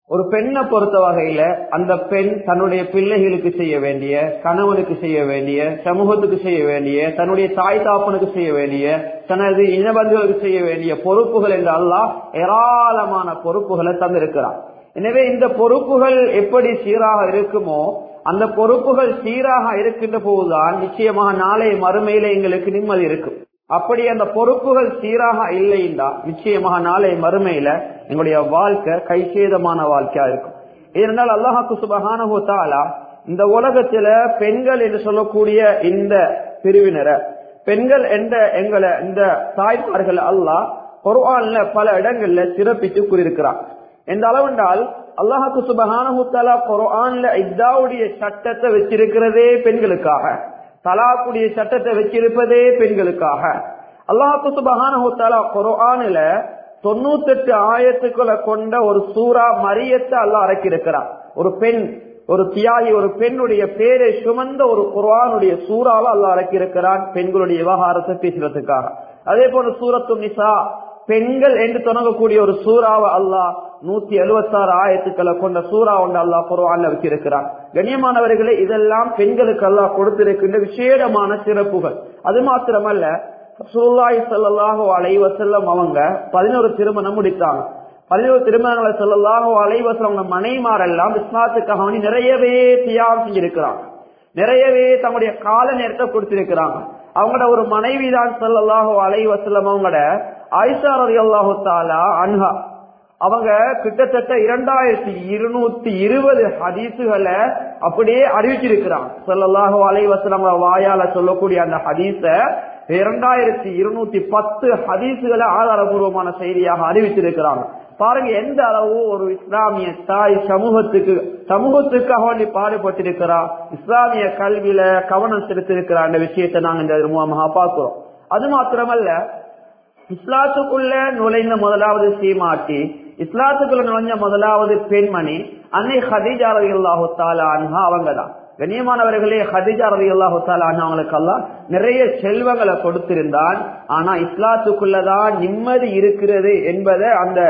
ஒரு பெண்ணை பொறுத்த வகையில அந்த பெண் தன்னுடைய பிள்ளைகளுக்கு செய்ய வேண்டிய கணவனுக்கு செய்ய வேண்டிய சமூகத்துக்கு செய்ய வேண்டிய தன்னுடைய தாய் தாப்பனுக்கு செய்ய வேண்டிய தனது இனபந்துகளுக்கு செய்ய வேண்டிய பொறுப்புகள் என்று அல்லாஹ் ஏராளமான பொறுப்புகளை தந்திருக்கிறார் எனவே இந்த பொறுப்புகள் எப்படி சீராக இருக்குமோ அந்த பொறுப்புகள் சீராக இருக்கின்ற போதுதான் நிச்சயமாக நாளை மறுமையில எங்களுக்கு நிம்மதி இருக்கும் அப்படி அந்த பொறுப்புகள் சீராக இல்லைண்டா நிச்சயமாக நாளை மறுமையில எங்களுடைய வாழ்க்கை கைசேதமான வாழ்க்கையா இருக்கும் இதனால் அல்லாஹாக்கு சுபகானஹு தாலா இந்த உலகத்துல பெண்கள் என்று சொல்லக்கூடிய இந்த பிரிவினரை பெண்கள் என்ற எங்களை இந்த தாய்மார்கள் அல்லாஹ் குர்ஆன்ல பல இடங்கள்ல சிறப்பித்து கூறியிருக்கிறார் எந்த அளவென்றால் அல்லாஹாக்கு சுபகானஹு தாலா குர்ஆன்ல இத்தாவுடைய சட்டத்தை வச்சிருக்கிறதே பெண்களுக்காக தலாக்குடைய சட்டத்தை வச்சிருப்பதே பெண்களுக்காக அல்லாஹு சுபஹானஹுத்தாலா குர்ஆனில தொண்ணூத்தெட்டு ஆயத்துக்களை கொண்ட ஒரு சூறா மரியத்தை அல்லாஹ் அடக்கியிருக்கிறார் ஒரு பெண் ஒரு தியாகி ஒரு பெண்ணுடைய பேரை சுமந்த ஒரு குர்ஆனுடைய சூறாவை அல்லாஹ் அடக்கியிருக்கிறான் பெண்களுடைய விவகாரத்தை பேசுறதுக்காக அதே போல சூரத்து நிசா பெண்கள் என்று தொடங்கக்கூடிய ஒரு சூறாவை அல்லாஹ் நூத்தி எழுபத்தி ஆறு ஆயிரத்துக்களை கொண்ட சூறா ஒன்று அல்லாஹ் குர்ஆன்ல வச்சிருக்கிறான் கண்ணியமானவர்களே இதெல்லாம் பெண்களுக்கு அல்லாஹ் கொடுத்திருக்கின்ற விசேடமான சிறப்புகள் அது மாத்திரமல்ல சுல்லாய் சல்லாஹு அலைவசல்லம் அவங்க பதினோரு திருமணம் முடித்தாங்க பதினோரு திருமணங்களை சொல்லலாஹோ அலைவசல்லம் அவங்க மனைமாரெல்லாம் இஸ்லாத்துக்காக வேண்டி நிறையவே தியாகம் செஞ்சிருக்கிறாங்க நிறையவே தங்களுடைய கால நேரத்தை கொடுத்திருக்கிறாங்க அவங்களோட ஒரு மனைவி தான் சொல்லலாஹோ அலைவசல்லம் அவங்களோட ஆயிஷா ரவி அல்லாஹு தாலா அன்ஹா அவங்க கிட்டத்தட்ட இரண்டாயிரத்தி இருநூத்தி இருபது ஹதீசுகளை அப்படியே அறிவிச்சிருக்கிறாங்க சொல்லலாஹோ அலைவசலம் வாயால சொல்லக்கூடிய அந்த ஹதீஸ இரண்டாயிரத்தி இருநூத்தி பத்து ஹதீசுகளை ஆதாரபூர்வமான செய்தியாக அறிவிச்சிருக்கிறாங்க பாருங்க எந்த அளவு ஒரு இஸ்லாமிய தாய் சமூகத்துக்கு சமூகத்துக்காக வேண்டி பாடுபட்டிருக்கிறா இஸ்லாமிய கல்வியில கவனம் செலுத்திருக்கிறா அந்த விஷயத்தை நாங்க இந்த மூலமாக பார்க்கிறோம் அது மாத்திரமல்ல இஸ்லாத்துக்குள்ள நுழைந்த முதலாவது சீமாட்டி இஸ்லாத்துக்குள்ள நுழைஞ்ச முதலாவது பெண்மணி அன்னை ஹதீஜா ரவி அல்லாஹு தாலா அவங்க தான் கண்ணியமானவர்களே ஹதிஜா ரவி அல்லாஹு அவங்களுக்கு எல்லாம் நிறைய செல்வங்களை கொடுத்திருந்தான் ஆனா இஸ்லாத்துக்குள்ளதான் நிம்மதி இருக்கிறது என்பதை அந்த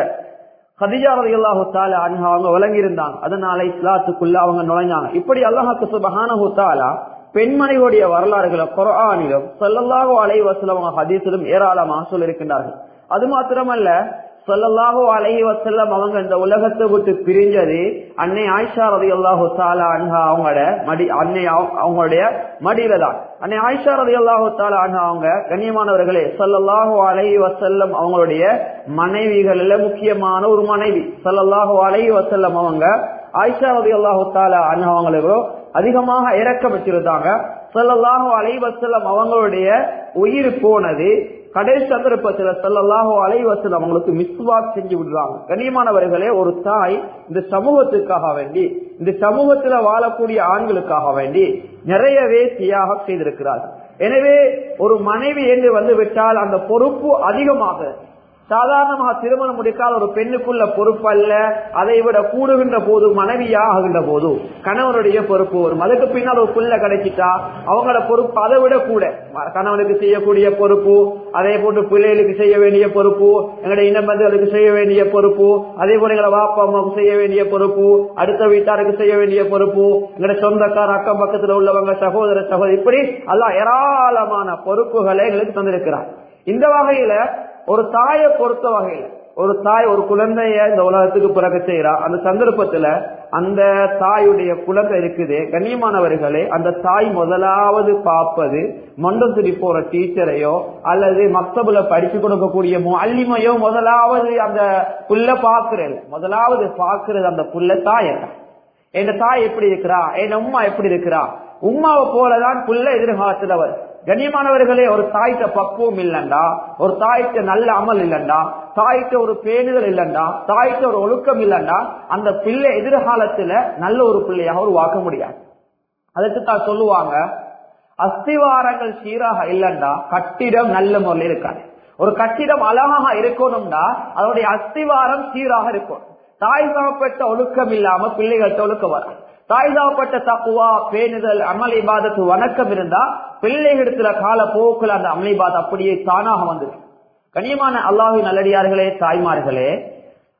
ஹதிஜா ரவி அல்லாஹு தாலா அவங்க விளங்கியிருந்தாங்க அதனால இஸ்லாத்துக்குள்ள அவங்க நுழைஞ்சாங்க இப்படி அல்லாஹாக்கு சுபஹானஹு தாலா பெண்மணிகளுடைய வரலாறுகளை குரானிலும் சொல்லல்லாஹோ அலைவசலம் அவங்க ஹதீஸிலும் ஏராளமாக சொல்லியிருக்கின்றார்கள் அது மாத்திரமல்ல சொல்லல்லாஹோ அலைஹி வசல்லம் அவங்க இந்த உலகத்தை விட்டு பிரிஞ்சது அன்னை ஆயிஷா ரதி அல்லாஹு தாலா அன்ஹா அவங்களோட மடி அன்னை அவங்களுடைய மடியில தான் அன்னை ஆயிஷா ரதி அல்லாஹு தாலா அன்ஹா அவங்க கண்ணியமானவர்களே சொல்லல்லாஹோ அலைஹி வசல்லம் அவங்களுடைய மனைவிகள்ல முக்கியமான ஒரு மனைவி சொல்லல்லாஹோ அலைஹி வசல்லம் அவங்க ஆயிஷா ரதி அல்லாஹு தாலா அன்ஹா அவங்களுக்கு அதிகமாக இறக்கம் வச்சிருந்தாங்க சொல்லல்லாஹோ அலைவசல்லம் அவங்களுடைய உயிர் போனது கடைசி சந்தர்ப்பத்துல சொல்லல்லாஹோ அலைவசல் அவங்களுக்கு மிஸ்வாக் செஞ்சு விடுறாங்க கண்ணியமானவர்களே ஒரு தாய் இந்த சமூகத்துக்காக வேண்டி இந்த சமூகத்துல வாழக்கூடிய ஆண்களுக்காக வேண்டி நிறையவே தியாகம் செய்திருக்கிறார்கள் எனவே ஒரு மனைவி என்று வந்து விட்டால் அந்த பொறுப்பு அதிகமாக சாதாரணமாக திருமணம் முடிக்காத ஒரு பெண்ணுக்குள்ள பொறுப்பு அல்ல அதை விட கூடுகின்ற போது மனைவியா ஆகின்ற போது கணவனுடைய பொறுப்பு ஒரு மதுக்கு பின்னால் ஒரு புள்ள கிடைச்சிட்டா அவங்களோட பொறுப்பு அதை விட கூட கணவனுக்கு செய்யக்கூடிய பொறுப்பு அதே போன்று பிள்ளைகளுக்கு செய்ய வேண்டிய பொறுப்பு எங்களுடைய இனபந்துகளுக்கு செய்ய வேண்டிய பொறுப்பு அதே போல எங்களை வாப்பா அம்மாவுக்கு செய்ய வேண்டிய பொறுப்பு அடுத்த வீட்டாருக்கு செய்ய வேண்டிய பொறுப்பு எங்களுடைய சொந்தக்கார அக்கம் பக்கத்துல உள்ளவங்க சகோதர சகோதரி இப்படி எல்லாம் ஏராளமான பொறுப்புகளை எங்களுக்கு தந்திருக்கிறார் இந்த வகையில ஒரு தாயை பொறுத்த வகையில ஒரு தாய் ஒரு குழந்தைய இந்த உலகத்துக்கு பிறகு செய்யறா அந்த சந்தர்ப்பத்துல அந்த தாயுடைய குழந்தை இருக்குது கண்ணியமானவர்களே அந்த தாய் முதலாவது பார்ப்பது மண்டசுரி போற டீச்சரையோ அல்லது மக்தபுல படிச்சு கொடுக்கக்கூடிய அல்லிமையோ முதலாவது அந்த புள்ள பாக்குறது முதலாவது பாக்குறது அந்த புள்ள தாய என் தாய் எப்படி இருக்கிறா என் உம்மா எப்படி இருக்கிறா உம்மாவை போலதான் புள்ள எதிர்காலத்துல வரும் கண்ணியமானவர்களே ஒரு தாய்க்க பக்குவம் இல்லண்டா ஒரு தாய்க்கு நல்ல அமல் இல்லண்டா தாய்க்கு ஒரு பேணுதல் இல்லண்டா தாய்க்கு ஒரு ஒழுக்கம் இல்லண்டா அந்த பிள்ளை எதிர்காலத்துல நல்ல ஒரு பிள்ளையாக உருவாக்க முடியாது அதுக்கு தான் சொல்லுவாங்க அஸ்திவாரங்கள் சீராக இல்லண்டா கட்டிடம் நல்ல முறையில் இருக்காது ஒரு கட்டிடம் அழகாக இருக்கணும்னா அதனுடைய அஸ்திவாரம் சீராக இருக்கும் தாய் சாப்பிட்ட ஒழுக்கம் இல்லாம பிள்ளைகள்கிட்ட ஒழுக்கம் வரும் தாய் சாப்பிட்ட தக்குவா பேணுதல் அமல் இபாதத்து வணக்கம் இருந்தா பிள்ளைகளிடத்துல கால போக்குல அந்த அமல் இபாத் அப்படியே தானாக வந்துடும் கனியமான அல்லாஹின் நல்லடியார்களே தாய்மார்களே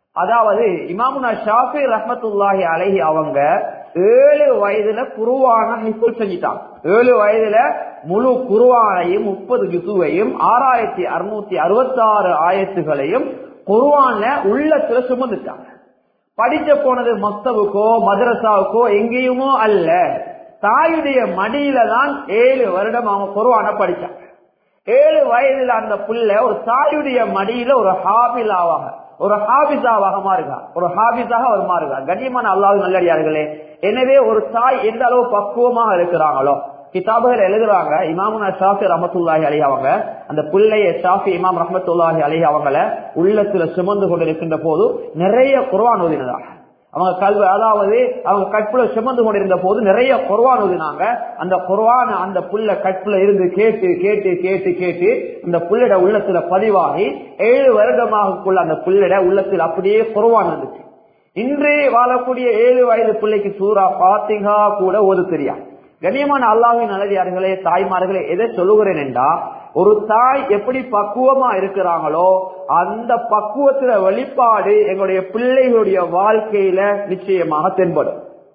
அதாவது இமாமுனா ஷாஃபி ரஹமத்துல்லாஹி அலஹி அவங்க ஏழு வயதுல குருவான ஹிஃபுல் செஞ்சிட்டாங்க ஏழு வயதுல முழு குருவானையும் முப்பது ஜுசுவையும் ஆறாயிரத்தி அறுநூத்தி அறுபத்தி ஆறு ஆயத்துகளையும் குருவான உள்ளத்துல சுமந்துட்டாங்க படிச்ச போனது மக்தவுக்கோ மதரசாவுக்கோ எங்கேயுமோ அல்ல தாயுடைய மடியில தான் ஏழு வருடம் அவங்க குருவான படிச்சாங்க ஏழு வயதுல அந்த புள்ள ஒரு தாயுடைய மடியில ஒரு ஹாபில் ஆவாங்க ஒரு ஹாபிஸாவாக மாறுகா ஒரு ஹாபிஸாக அவர் மாறுகா கண்ணியமான அல்லாஹ் நல்லடியார்களே எனவே ஒரு தாய் எந்த அளவு பக்குவமாக இருக்கிறாங்களோ கிதாபுகள் எழுதுறாங்க இமாமுனா ஷாஃபி ரஹமத்துல்லாஹி அலி அவங்க அந்த பிள்ளைய ஷாஃபி இமாம் ரஹமத்துல்லாஹி அலி அவங்கள உள்ளத்துல சுமந்து கொண்டிருக்கின்ற போது நிறைய குர்வான் ஓதினதாக அவங்க கல்வி அதாவது அவங்க கற்புல சுமந்து கொண்டிருந்த போது நிறைய குர்வான் ஓதினாங்க அந்த குர்வான அந்த புள்ள கற்புல இருந்து கேட்டு கேட்டு கேட்டு கேட்டு அந்த புள்ளிட உள்ளத்துல பதிவாகி ஏழு வருடமாகக்குள்ள அந்த புள்ளிட உள்ளத்தில் அப்படியே குர்வான் இருந்துச்சு இன்றே வாழக்கூடிய ஏழு வயது பிள்ளைக்கு சூரா பாத்திகா கூட ஓது தெரியாது கண்ணியமான அல்லாவின் நல்லடியார்களே தாய்மார்களே எதை சொல்லுகிறேன் என்றா ஒரு தாய் எப்படி பக்குவமா இருக்கிறாங்களோ அந்த பக்குவத்துல வெளிப்பாடு எங்களுடைய பிள்ளைகளுடைய வாழ்க்கையில நிச்சயமாக தென்படும்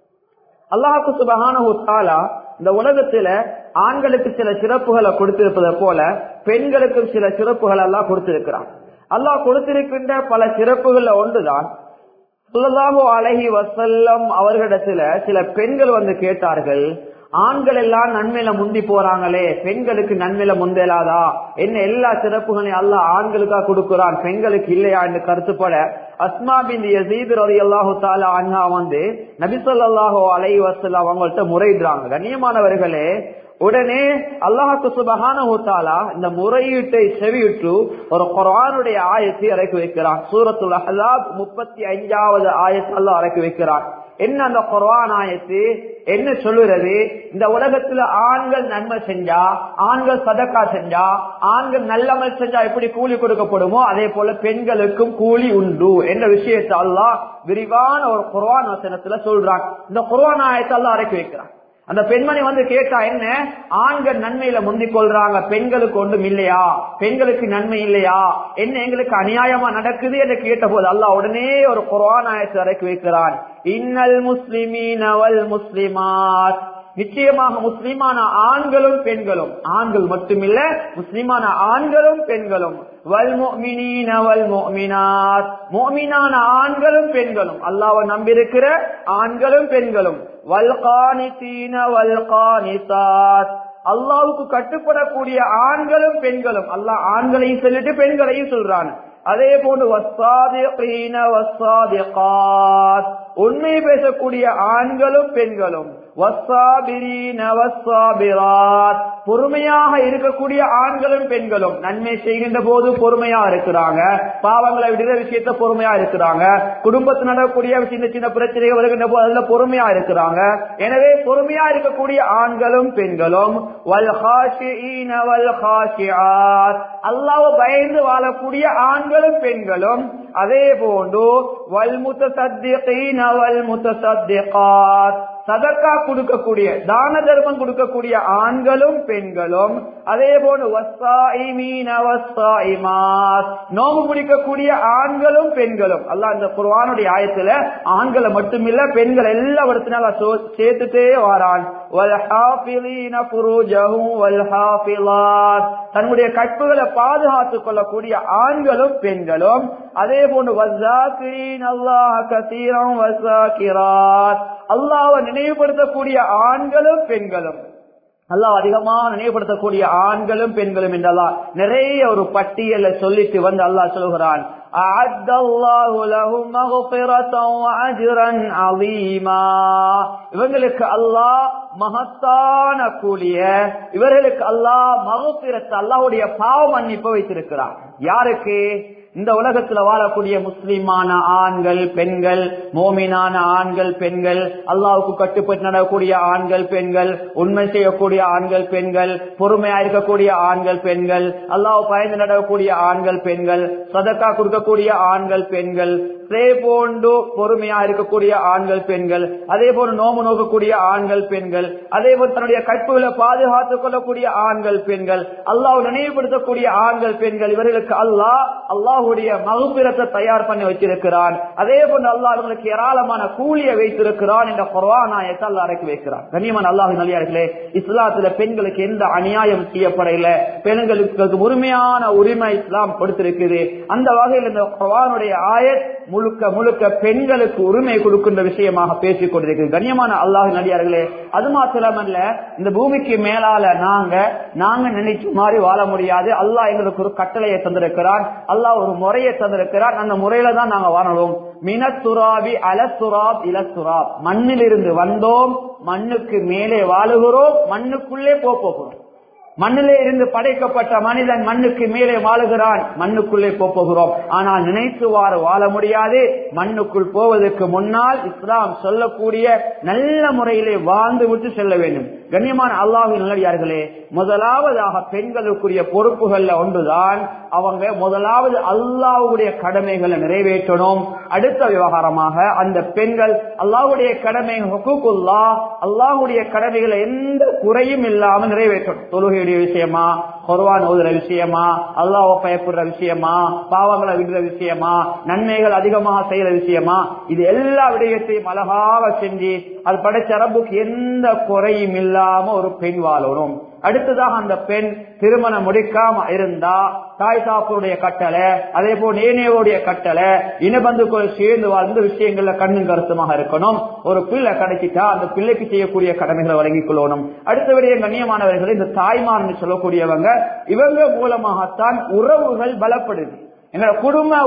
அல்லாஹு சுபகான இந்த உலகத்துல ஆண்களுக்கு சில சிறப்புகளை கொடுத்திருப்பதை போல பெண்களுக்கும் சில சிறப்புகள் எல்லாம் கொடுத்திருக்கிறான் அல்லாஹ் கொடுத்திருக்கின்ற பல சிறப்புகள்ல ஒன்றுதான் சுல்லல்லாஹு அலஹி வசல்லம் அவர்களிடத்துல சில பெண்கள் வந்து கேட்டார்கள் ஆண்கள் எல்லாம் நன்மையில முந்தி போறாங்களே பெண்களுக்கு நன்மையில முந்தலாதா என்ன எல்லா சிறப்புகளையும் அல்ல ஆண்களுக்கா கொடுக்கிறான் பெண்களுக்கு இல்லையா என்று கருத்துப்பட அஸ்மா பின் யசீத் ரதி அல்லாஹு தாலா அண்ணா வந்து நபிசல்லாஹோ அலை வசல்ல அவங்கள்ட்ட முறையிடுறாங்க கண்ணியமானவர்களே உடனே அல்லாஹு சுபகான இந்த முறையீட்டை செவியிட்டு ஒரு குரானுடைய ஆயத்தை இறக்கி வைக்கிறான் சூரத்துல் அஹ்லாப் முப்பத்தி ஐந்தாவது ஆயத்தை அல்லாஹ் இறக்கி வைக்கிறான் என்ன அந்த குர்ஆன் ஆயத்து என்ன சொல்லுறது இந்த உலகத்துல ஆண்கள் நன்மை செஞ்சா ஆண்கள் சதக்கா செஞ்சா ஆண்கள் நல்லமல் செஞ்சா எப்படி கூலி கொடுக்கப்படுமோ அதே போல பெண்களுக்கும் கூலி உண்டு என்ற விஷயத்தை அல்லாஹ் விரிவான ஒரு குர்ஆன் வசனத்துல சொல்றான் இந்த குர்ஆன் ஆயத்தை அல்லாஹ் இறக்கி வைக்கிறான் அந்த பெண்மணி வந்து கேட்டா என்ன ஆண்கள் நன்மையில முந்திக் கொள்றாங்க பெண்களுக்கு ஒன்றும் இல்லையா பெண்களுக்கு நன்மை இல்லையா என்ன எங்களுக்கு அநியாயமா நடக்குது என்று கேட்ட போது அல்லாஹ் உடனே ஒரு குரான் ஆயத்தை இறக்கி வைக்கிறான் இன்னல் முஸ்லிமீன் அவல் முஸ்லிமாத் நிச்சயமாக முஸ்லிமான ஆண்களும் பெண்களும் ஆண்கள் மட்டுமில்ல முஸ்லிமான ஆண்களும் பெண்களும் மோமினான ஆண்களும் பெண்களும் அல்லாவை நம்பியிருக்கிற ஆண்களும் பெண்களும் வல்கானித்தீன வல்கானித்தாத் அல்லாவுக்கு கட்டுப்படக்கூடிய ஆண்களும் பெண்களும் அல்லாஹ் ஆண்களையும் சொல்லிட்டு பெண்களையும் சொல்றான் அதே போன்று உண்மை பேசக்கூடிய ஆண்களும் பெண்களும் பொறுமையாக இருக்கக்கூடிய ஆண்களும் பெண்களும் நன்மை செய்கின்ற போது பொறுமையா இருக்கிறாங்க பாவங்களை விடுற விஷயத்த பொறுமையா இருக்கிறாங்க குடும்பத்தில் நடக்கக்கூடிய சின்ன சின்ன பிரச்சனைகள் வருகின்ற போது அதுல பொறுமையா இருக்கிறாங்க எனவே பொறுமையா இருக்கக்கூடிய ஆண்களும் பெண்களும் அல்லாஹ் பயந்து வாழக்கூடிய ஆண்களும் பெண்களும் அதே போன்று வல்முத்த சத்தியீன வல்முத்த சத்தியகாத் சதக்கா கொடுக்கக்கூடிய தான தர்மம் கொடுக்கக்கூடிய ஆண்களும் பெண்களும் அதே போன்று நோம்பு பிடிக்கக்கூடிய ஆண்களும் பெண்களும் அல்ல அந்த குர்வானுடைய ஆயத்துல ஆண்களை மட்டுமில்ல பெண்கள் எல்லா வருத்தினால சேர்த்துட்டே வாரான் தன்னுடைய கற்புகளை பாதுகாத்துக் கொள்ளக்கூடிய ஆண்களும் பெண்களும் அதே போன்று அல்லாஹ் நினைவுபடுத்தக்கூடிய ஆண்களும் பெண்களும் அல்லாஹ் அதிகமாக நினைவுபடுத்தக்கூடிய ஆண்களும் பெண்களும் என்றெல்லாம் நிறைய ஒரு பட்டியலை சொல்லிட்டு வந்து அல்லாஹ் சொல்கிறான் இவங்களுக்கு அல்லாஹ் மகத்தான கூலிய இவர்களுக்கு அல்லாஹ் மகப்பிரத்து அல்லாவுடைய பாவ மன்னிப்பு வைத்திருக்கிறார் யாருக்கு இந்த உலகத்துல வாழக்கூடிய முஸ்லிமான ஆண்கள் பெண்கள் மோமினான ஆண்கள் பெண்கள் அல்லாவுக்கு கட்டுப்பட்டு நடக்கக்கூடிய ஆண்கள் பெண்கள் உண்மை செய்யக்கூடிய ஆண்கள் பெண்கள் பொறுமையா இருக்கக்கூடிய ஆண்கள் பெண்கள் அல்லாஹ் பயந்து நடக்கக்கூடிய ஆண்கள் பெண்கள் சதக்கா கொடுக்கக்கூடிய ஆண்கள் பெண்கள் அதே போன்று பொறுமையா இருக்கக்கூடிய ஆண்கள் பெண்கள் அதே போன்று நோம்பு நோக்கக்கூடிய ஆண்கள் பெண்கள் அதே போல் தன்னுடைய கற்புகளை பாதுகாத்துக் கொள்ளக்கூடிய ஆண்கள் பெண்கள் அல்லாஹ் நினைவுபடுத்தக்கூடிய ஆண்கள் பெண்கள் இவர்களுக்கு அல்லாஹ் அல்லாஹுடைய மகுபிரத்தை தயார் பண்ணி வச்சிருக்கிறான் அதே போன்று அல்லாஹ் அவர்களுக்கு ஏராளமான கூலியை வைத்திருக்கிறான் என்ற குர்வானாயத்தை அல்லாஹ் இறக்கி வைக்கிறான் கண்ணியமான அல்லாஹ் நல்லியார்களே இஸ்லாத்துல பெண்களுக்கு எந்த அநியாயம் செய்யப்படையில பெண்களுக்கு உரிமையான உரிமை இஸ்லாம் கொடுத்திருக்குது அந்த வகையில் இந்த குர்வானுடைய ஆயத் முழுக்க முழுக்க பெண்களுக்கு உரிமை கொடுக்கின்ற விஷயமாக பேசிக் கொண்டிருக்கிறது கண்ணியமான அல்லாஹ் நடிகார்களே அது மாத்திரமல்ல இந்த பூமிக்கு மேலால நாங்க நாங்க நினைச்ச மாதிரி வாழ முடியாது அல்லாஹ் எங்களுக்கு ஒரு கட்டளையை தந்திருக்கிறான் அல்லாஹ் ஒரு முறையை தந்திருக்கிறான் அந்த முறையில தான் நாங்க வாழணும் மினத்துராபி அலத்துராப் இலத்துராப் மண்ணிலிருந்து வந்தோம் மண்ணுக்கு மேலே வாழுகிறோம் மண்ணுக்குள்ளே போக போகிறோம் மண்ணிலே இருந்து படைக்கப்பட்ட மனிதன் மண்ணுக்கு மேலே வாழுகிறான் மண்ணுக்குள்ளே போகிறோம் ஆனால் நினைத்துவாறு வாழ முடியாது மண்ணுக்குள் போவதற்கு முன்னால் இஸ்லாம் சொல்லக்கூடிய நல்ல முறையிலே வாழ்ந்து விட்டு செல்ல வேண்டும் கண்ணியமான அல்லாஹின் நல்லடியார்களே முதலாவதாக பெண்களுக்குரிய பொறுப்புகள்ல ஒன்றுதான் அவங்க முதலாவது அல்லாஹுடைய கடமைகளை நிறைவேற்றணும் அடுத்த விவகாரமாக அந்த பெண்கள் அல்லாஹுடைய கடமை ஹுக்குல்லா அல்லாஹுடைய கடமைகளை எந்த குறையும் இல்லாமல் நிறைவேற்றணும் தொழுகையுடைய விஷயமா குர்வான் ஓதுற விஷயமா அல்லாஹ் பயப்படுற விஷயமா பாவங்களை விடுற விஷயமா நன்மைகள் அதிகமாக செய்யற விஷயமா இது எல்லா விடயத்தையும் அழகாக செஞ்சு அது படைச்ச ரப்புக்கு எந்த குறையும் இல்லாம ஒரு பெண் வாழணும் அடுத்ததாக அந்த பெண் திருமணம் முடிக்காம இருந்தா தாய் தாப்பருடைய கட்டளை அதே போல் நேனேவுடைய கட்டளை இனபந்துக்கள் சேர்ந்து வாழ்ந்த விஷயங்கள்ல கண்ணும் கருத்துமாக இருக்கணும் ஒரு பிள்ளை கிடைச்சிட்டா அந்த பிள்ளைக்கு செய்யக்கூடிய கடமைகளை வழங்கிக் கொள்ளணும் அடுத்தபடியே கண்ணியமானவர்கள் இந்த தாய்மார்னு சொல்லக்கூடியவங்க இவங்க மூலமாகத்தான் உறவுகள் பலப்படுது எங்க குடும்ப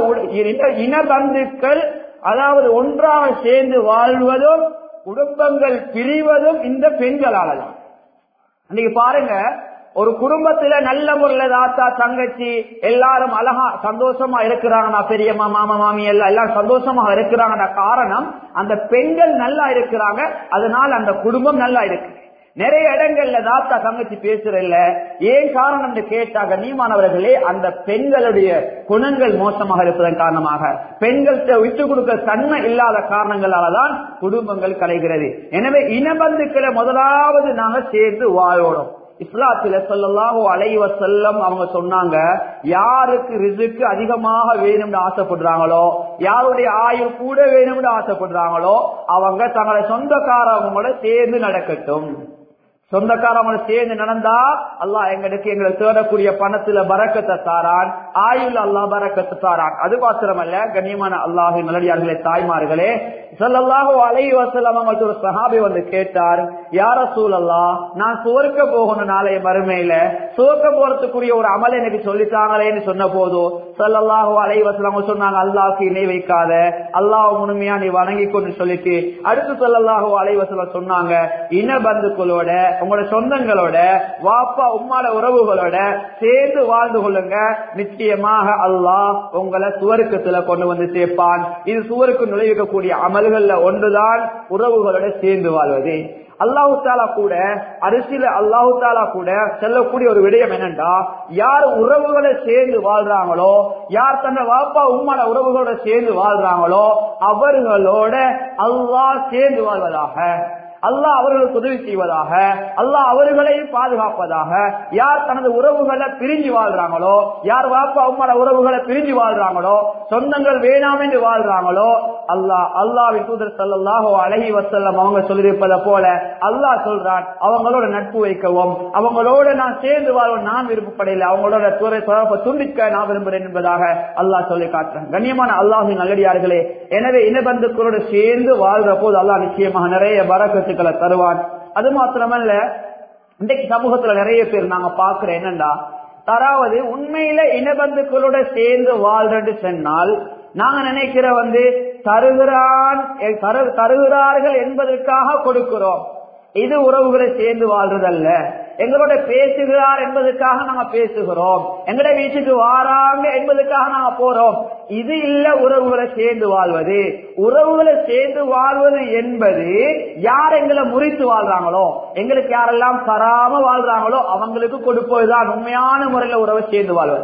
இனபந்துக்கள் அதாவது ஒன்றாக சேர்ந்து வாழ்வதும் குடும்பங்கள் பிரிவதும் இந்த பெண்களால தான் இன்னைக்கு பாருங்க ஒரு குடும்பத்துல நல்ல முறையில தாத்தா தங்கச்சி எல்லாரும் அழகா சந்தோஷமா இருக்கிறாங்கன்னா பெரியம்மா மாமா மாமி எல்லாம் எல்லாம் சந்தோஷமா இருக்கிறாங்கன்னா காரணம் அந்த பெண்கள் நல்லா இருக்கிறாங்க அதனால அந்த குடும்பம் நல்லா இருக்கு நிறைய இடங்கள்ல தாத்தா தங்கச்சி பேசுறதில்ல ஏன் காரணம் கேட்டா கண்ணியமானவர்களே அந்த பெண்களுடைய குணங்கள் மோசமாக இருப்பதன் காரணமாக பெண்கள்கிட்ட விட்டு கொடுக்க தன்மை இல்லாத காரணங்களாலதான் குடும்பங்கள் கலைகிறது எனவே இனபந்துக்களை முதலாவது நாங்க சேர்ந்து வாழணும் இஸ்லாத்துல சொல்லலாஹோ அலைவ செல்லம் அவங்க சொன்னாங்க யாருக்கு ரிசுக்கு அதிகமாக வேணும்னு ஆசைப்படுறாங்களோ யாருடைய ஆயுள் கூட வேணும்னு ஆசைப்படுறாங்களோ அவங்க தங்களை சொந்தக்காரவங்களோட சேர்ந்து நடக்கட்டும் சொந்தக்காரவங்களை சேர்ந்து நடந்தா அல்லாஹ் எங்களுக்கு எங்களை தேடக்கூடிய பணத்துல பறக்கத்தை தாரான் ஆயுள் அல்லாஹ் பறக்கத்தை தாரான் அது மாத்திரமல்ல கண்ணியமான அல்லாஹின் நல்லடியார்களே தாய்மார்களே சொல்லல்லாஹோ அலை வசல் அவங்கள்ட்ட ஒரு சஹாபி வந்து கேட்டார் யார சூழல்லா நான் சுவர்க்க போகணும் நாளைய மறுமையில சுவர்க்க போறதுக்குரிய ஒரு அமல் எனக்கு சொல்லித்தாங்களேன்னு சொன்ன போது சொல்லல்லாஹோ அலை வசல் அவங்க சொன்னாங்க அல்லாஹ்க்கு இணை வைக்காத அல்லாஹ் முழுமையா நீ வணங்கி கொண்டு சொல்லிட்டு அடுத்து சொல்லல்லாஹோ அலை வசல சொன்னாங்க இன பந்துக்களோட உங்களோட சொந்தங்களோட வாப்பா உம்மாட உறவுகளோட சேர்ந்து வாழ்ந்து கொள்ளுங்க நிச்சயமாக அல்லாஹ் உங்களை சுவருக்கத்துல கொண்டு வந்து சேர்ப்பான் இது சுவருக்கு நுழைவிக்கக்கூடிய அமல்கள்ல ஒன்றுதான் உறவுகளோட சேர்ந்து வாழ்வது அல்லாஹு தாலா கூட அரிசியில அல்லாஹு தாலா கூட செல்லக்கூடிய ஒரு விடயம் என்னண்டா யார் உறவுகளை சேர்ந்து வாழ்றாங்களோ யார் தன்னை வாப்பா உம்மாட உறவுகளோட சேர்ந்து வாழ்றாங்களோ அவர்களோட அல்லாஹ் சேர்ந்து வாழ்வதாக அல்லாஹ் அவர்களுக்கு உதவி செய்வதாக அல்லாஹ் அவர்களை பாதுகாப்பதாக யார் தனது உறவுகளை பிரிஞ்சு வாழ்றாங்களோ யார் வாப்பா அம்மாட உறவுகளை பிரிஞ்சு வாழ்றாங்களோ சொந்தங்கள் வேணாம் என்று வாழ்றாங்களோ அல்லாஹ் அல்லாவின் தூதர் சல்லாஹோ அழகி வசல்லம் அவங்க சொல்லியிருப்பதை போல அல்லாஹ் சொல்றான் அவங்களோட நட்பு வைக்கவும் அவங்களோட நான் சேர்ந்து வாழ்வோம் நான் விருப்பப்படையில அவங்களோட துறை தொடர்பை துண்டிக்க நான் விரும்புகிறேன் என்பதாக அல்லாஹ் சொல்லி காட்டுறேன் கண்ணியமான அல்லாஹின் நல்லடியார்களே எனவே இனபந்துக்களோட சேர்ந்து வாழ்ற போது அல்லாஹ் நிச்சயமாக நிறைய வரக்கத்து கருத்துக்களை தருவான் அது மாத்திரமல்ல இன்றைக்கு சமூகத்துல நிறைய பேர் நாங்க பாக்குற என்னண்டா அதாவது உண்மையில இனபந்துக்களோட சேர்ந்து வாழ்றன்னு சொன்னால் நாங்க நினைக்கிற வந்து தருகிறான் தருகிறார்கள் என்பதற்காக கொடுக்கிறோம் இது உறவுகளை சேர்ந்து வாழ்றதல்ல எங்களோட பேசுகிறார் என்பதற்காக நாங்க பேசுகிறோம் எங்கட வீட்டுக்கு வாராங்க என்பதற்காக நாங்க போறோம் இது இல்ல உறவுகளை சேர்ந்து வாழ்வது உறவுகளை சேர்ந்து வாழ்வது என்பது யார் எங்களை முறித்து வாழ்றாங்களோ எங்களுக்கு யாரெல்லாம் தராம வாழ்றாங்களோ அவங்களுக்கு கொடுப்பதுதான் உண்மையான முறையில உறவை சேர்ந்து வாழ்வது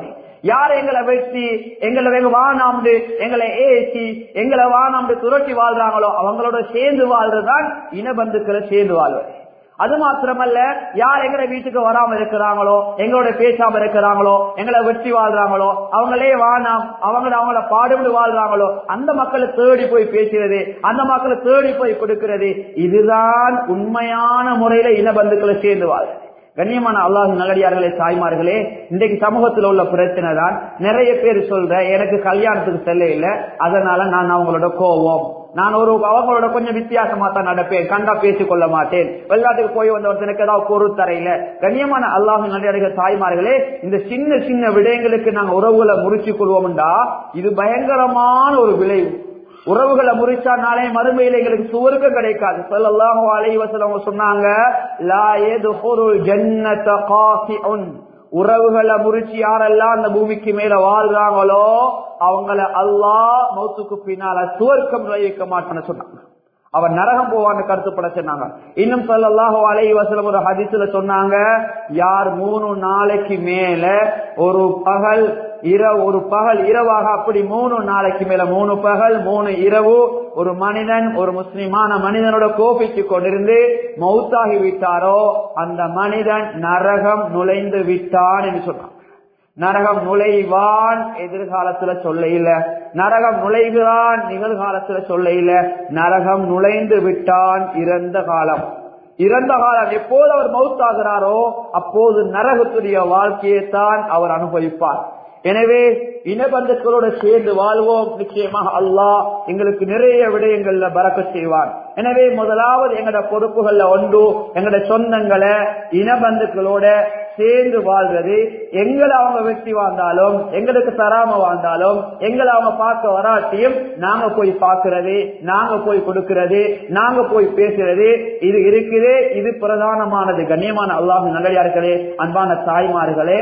யார் எங்களை வெட்டி எங்களை வெகு வானாம்டு எங்களை ஏசி எங்களை வானாம்டு துரட்டி வாழ்றாங்களோ அவங்களோட சேர்ந்து வாழ்றதுதான் இனபந்துக்களை சேர்ந்து வாழ்வது அது மாத்திரமல்ல யார் எங்களை வீட்டுக்கு வராம இருக்கிறாங்களோ எங்களோட பேசாம இருக்கிறாங்களோ எங்களை வெட்டி வாழ்றாங்களோ அவங்களே வானாம் அவங்க அவங்கள பாடுபட்டு வாழ்றாங்களோ அந்த மக்களை தேடி போய் பேசுறது அந்த மக்களை தேடி போய் கொடுக்கிறது இதுதான் உண்மையான முறையில இனபந்துக்களை சேர்ந்து வாழ்றது கண்ணியமான அல்லாஹ் நல்லடியார்களே தாய்மார்களே இன்றைக்கு சமூகத்தில் உள்ள பிரச்சனை தான் நிறைய பேர் சொல்ற எனக்கு கல்யாணத்துக்கு செல்ல இல்லை அதனால நான் அவங்களோட கோவம் நான் ஒரு அவங்களோட கொஞ்சம் வித்தியாசமா தான் நடப்பேன் கண்டா பேசிக் கொள்ள மாட்டேன் வெள்ளாட்டுக்கு போய் வந்த ஒருத்தனுக்கு ஏதாவது பொருள் தரையில கண்ணியமான அல்லாஹ் நல்லடியார்கள் தாய்மார்களே இந்த சின்ன சின்ன விடயங்களுக்கு நாங்க உறவுகளை முறிச்சு கொள்வோம்டா இது பயங்கரமான ஒரு விளைவு உறவுகளை முறிச்சா நாளை மறுமையில எங்களுக்கு சுவருக்கம் கிடைக்காது சொல்லலாம் அலைவசம் சொன்னாங்க லா எதுஹுருல் ஜன்னத காசிஉன் உறவுகளை முறிச்சு யாரெல்லாம் அந்த பூமிக்கு மேல வாழ்றாங்களோ அவங்கள அல்லாஹ் மௌத்துக்கு பின்னால சுவர்க்கம் நுழைவிக்க மாட்டேன்னு சொன்னாங்க அவன் நரகம் போவான்னு கருத்துப்பட சொன்னாங்க இன்னும் சொல்லல்லாஹோ அலை வசலம் ஒரு ஹதிசுல சொன்னாங்க யார் மூணு நாளைக்கு மேல ஒரு பகல் இரவு ஒரு பகல் இரவாக அப்படி மூணு நாளைக்கு மேல மூணு பகல் மூணு இரவு ஒரு மனிதன் ஒரு முஸ்லிமான மனிதனோட கோபிச்சு கொண்டிருந்து மௌத்தாகி விட்டாரோ அந்த மனிதன் நரகம் நுழைந்து விட்டான் என்று சொன்னான் நரகம் நுழைவான் எதிர்காலத்துல சொல்ல இல்ல நரகம் நுழைகிறான் நிகழ்காலத்துல சொல்ல இல்ல நரகம் நுழைந்து விட்டான் இறந்த காலம் இறந்த காலம் எப்போது அவர் மவுத்தாகிறாரோ அப்போது நரகத்துடைய வாழ்க்கையை தான் அவர் அனுபவிப்பார் எனவே இனபந்துக்களோட சேர்ந்து வாழ்வோம் நிச்சயமாக அல்லாஹ் எங்களுக்கு நிறைய விடயங்கள்ல பறக்க செய்வான் எனவே முதலாவது எங்கட பொறுப்புகள்ல ஒன்று எங்கட சொந்தங்களை இனபந்துக்களோட சேர்ந்து வாழ்றது எங்களை அவங்க வெட்டி வாழ்ந்தாலும் எங்களுக்கு தராம வாழ்ந்தாலும் எங்களை அவங்க பார்க்க வராட்டியும் நாங்க போய் பார்க்கிறது நாங்க போய் கொடுக்கிறது நாங்க போய் பேசுறது இது இருக்குது இது பிரதானமானது கண்ணியமான அல்லாஹ் நல்லடியார்களே அன்பான தாய்மார்களே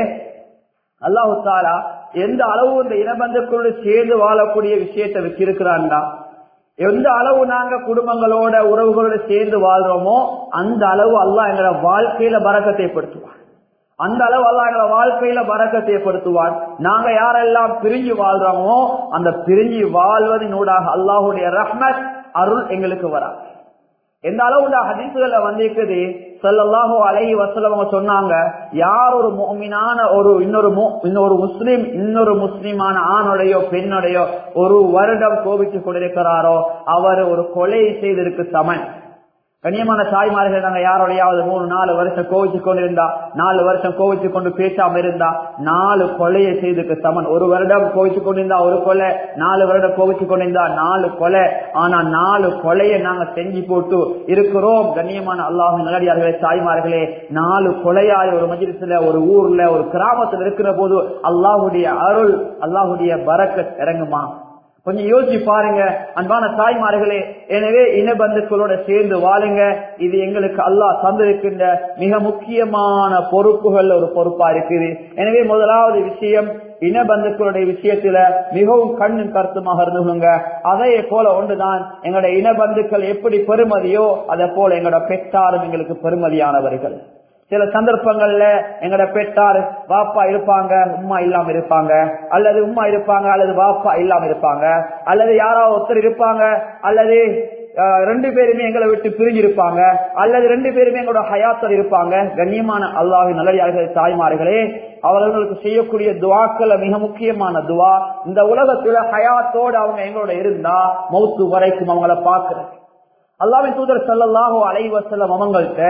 அல்லாஹு தாலா எந்த அளவு இந்த இனபந்துக்களோடு சேர்ந்து வாழக்கூடிய விஷயத்தை வச்சிருக்கிறான்டா எந்த அளவு நாங்க குடும்பங்களோட உறவுகளோட சேர்ந்து வாழ்றோமோ அந்த அளவு அல்லாஹ் எங்களோட வாழ்க்கையில பறக்கத்தை ஏற்படுத்துவான் அந்த அளவு அல்லா எங்களை வாழ்க்கையில பறக்கத்தை ஏற்படுத்துவான் நாங்க யாரெல்லாம் பிரிஞ்சு வாழ்றோமோ அந்த பிரிஞ்சு வாழ்வதனூடாக அல்லாஹுடைய ரஹ்மத் அருள் எங்களுக்கு வராது எந்த அளவுல ஹதீசுகளை வந்திருக்குது சொல்லல்லாஹோ அலைஹி வசலம் சொன்னாங்க யார் ஒரு மோமினான ஒரு இன்னொரு இன்னொரு முஸ்லிம் இன்னொரு முஸ்லிமான ஆணுடையோ பெண்ணுடையோ ஒரு வருடம் கோபிச்சு கொண்டிருக்கிறாரோ அவர் ஒரு கொலை செய்திருக்கு சமன் கண்ணியமான தாய்மார்கள் நாங்க யாரோடையாவது மூணு நாலு வருஷம் கோவிச்சு கொண்டிருந்தா நாலு வருஷம் கோவிச்சு கொண்டு பேசாம இருந்தா நாலு கொலையை செய்துக்கு சமன் ஒரு வருடம் கோவிச்சு கொண்டிருந்தா ஒரு கொலை நாலு வருடம் கோவிச்சு கொண்டிருந்தா நாலு கொலை ஆனா நாலு கொலையை நாங்க செஞ்சு போட்டு இருக்கிறோம் கண்ணியமான அல்லாஹ் நல்லடியார்களே தாய்மார்களே நாலு கொலையாய் ஒரு மஜிலிசுல ஒரு ஊர்ல ஒரு கிராமத்துல இருக்கிற போது அல்லாஹுடைய அருள் அல்லாஹுடைய பறக்க இறங்குமா கொஞ்சம் யோசிச்சு பாருங்க அன்பான தாய்மார்களே எனவே இனபந்துக்களோட சேர்ந்து வாழுங்க இது எங்களுக்கு அல்லாஹ் தந்திருக்கின்ற மிக முக்கியமான பொறுப்புகள் ஒரு பொறுப்பா இருக்குது எனவே முதலாவது விஷயம் இனபந்துக்களுடைய விஷயத்துல மிகவும் கண்ணும் கருத்துமாக இருந்துங்க அதே போல ஒன்றுதான் எங்களுடைய இனபந்துக்கள் எப்படி பெருமதியோ அதே போல எங்களோட பெற்றாரும் எங்களுக்கு பெருமதியானவர்கள் சில சந்தர்ப்பங்கள்ல எங்கட பெற்றார் வாப்பா இருப்பாங்க உமா இல்லாம இருப்பாங்க அல்லது உமா இருப்பாங்க அல்லது வாப்பா இல்லாம இருப்பாங்க அல்லது யாராவது ஒருத்தர் இருப்பாங்க அல்லது ரெண்டு பேருமே எங்களை விட்டு பிரிஞ்சிருப்பாங்க அல்லது ரெண்டு பேருமே எங்களோட ஹயாத்தர் இருப்பாங்க கண்ணியமான அல்லாஹின் நல்லடியார்கள் தாய்மார்களே அவர்களுக்கு செய்யக்கூடிய துவாக்கள மிக முக்கியமான துவா இந்த உலகத்துல ஹயாத்தோடு அவங்க எங்களோட இருந்தா மௌத்து வரைக்கும் அவங்கள பாக்குறது அல்லாவின் தூதர் சல்லாஹோ அலைவசல்லம் அவங்கள்ட்ட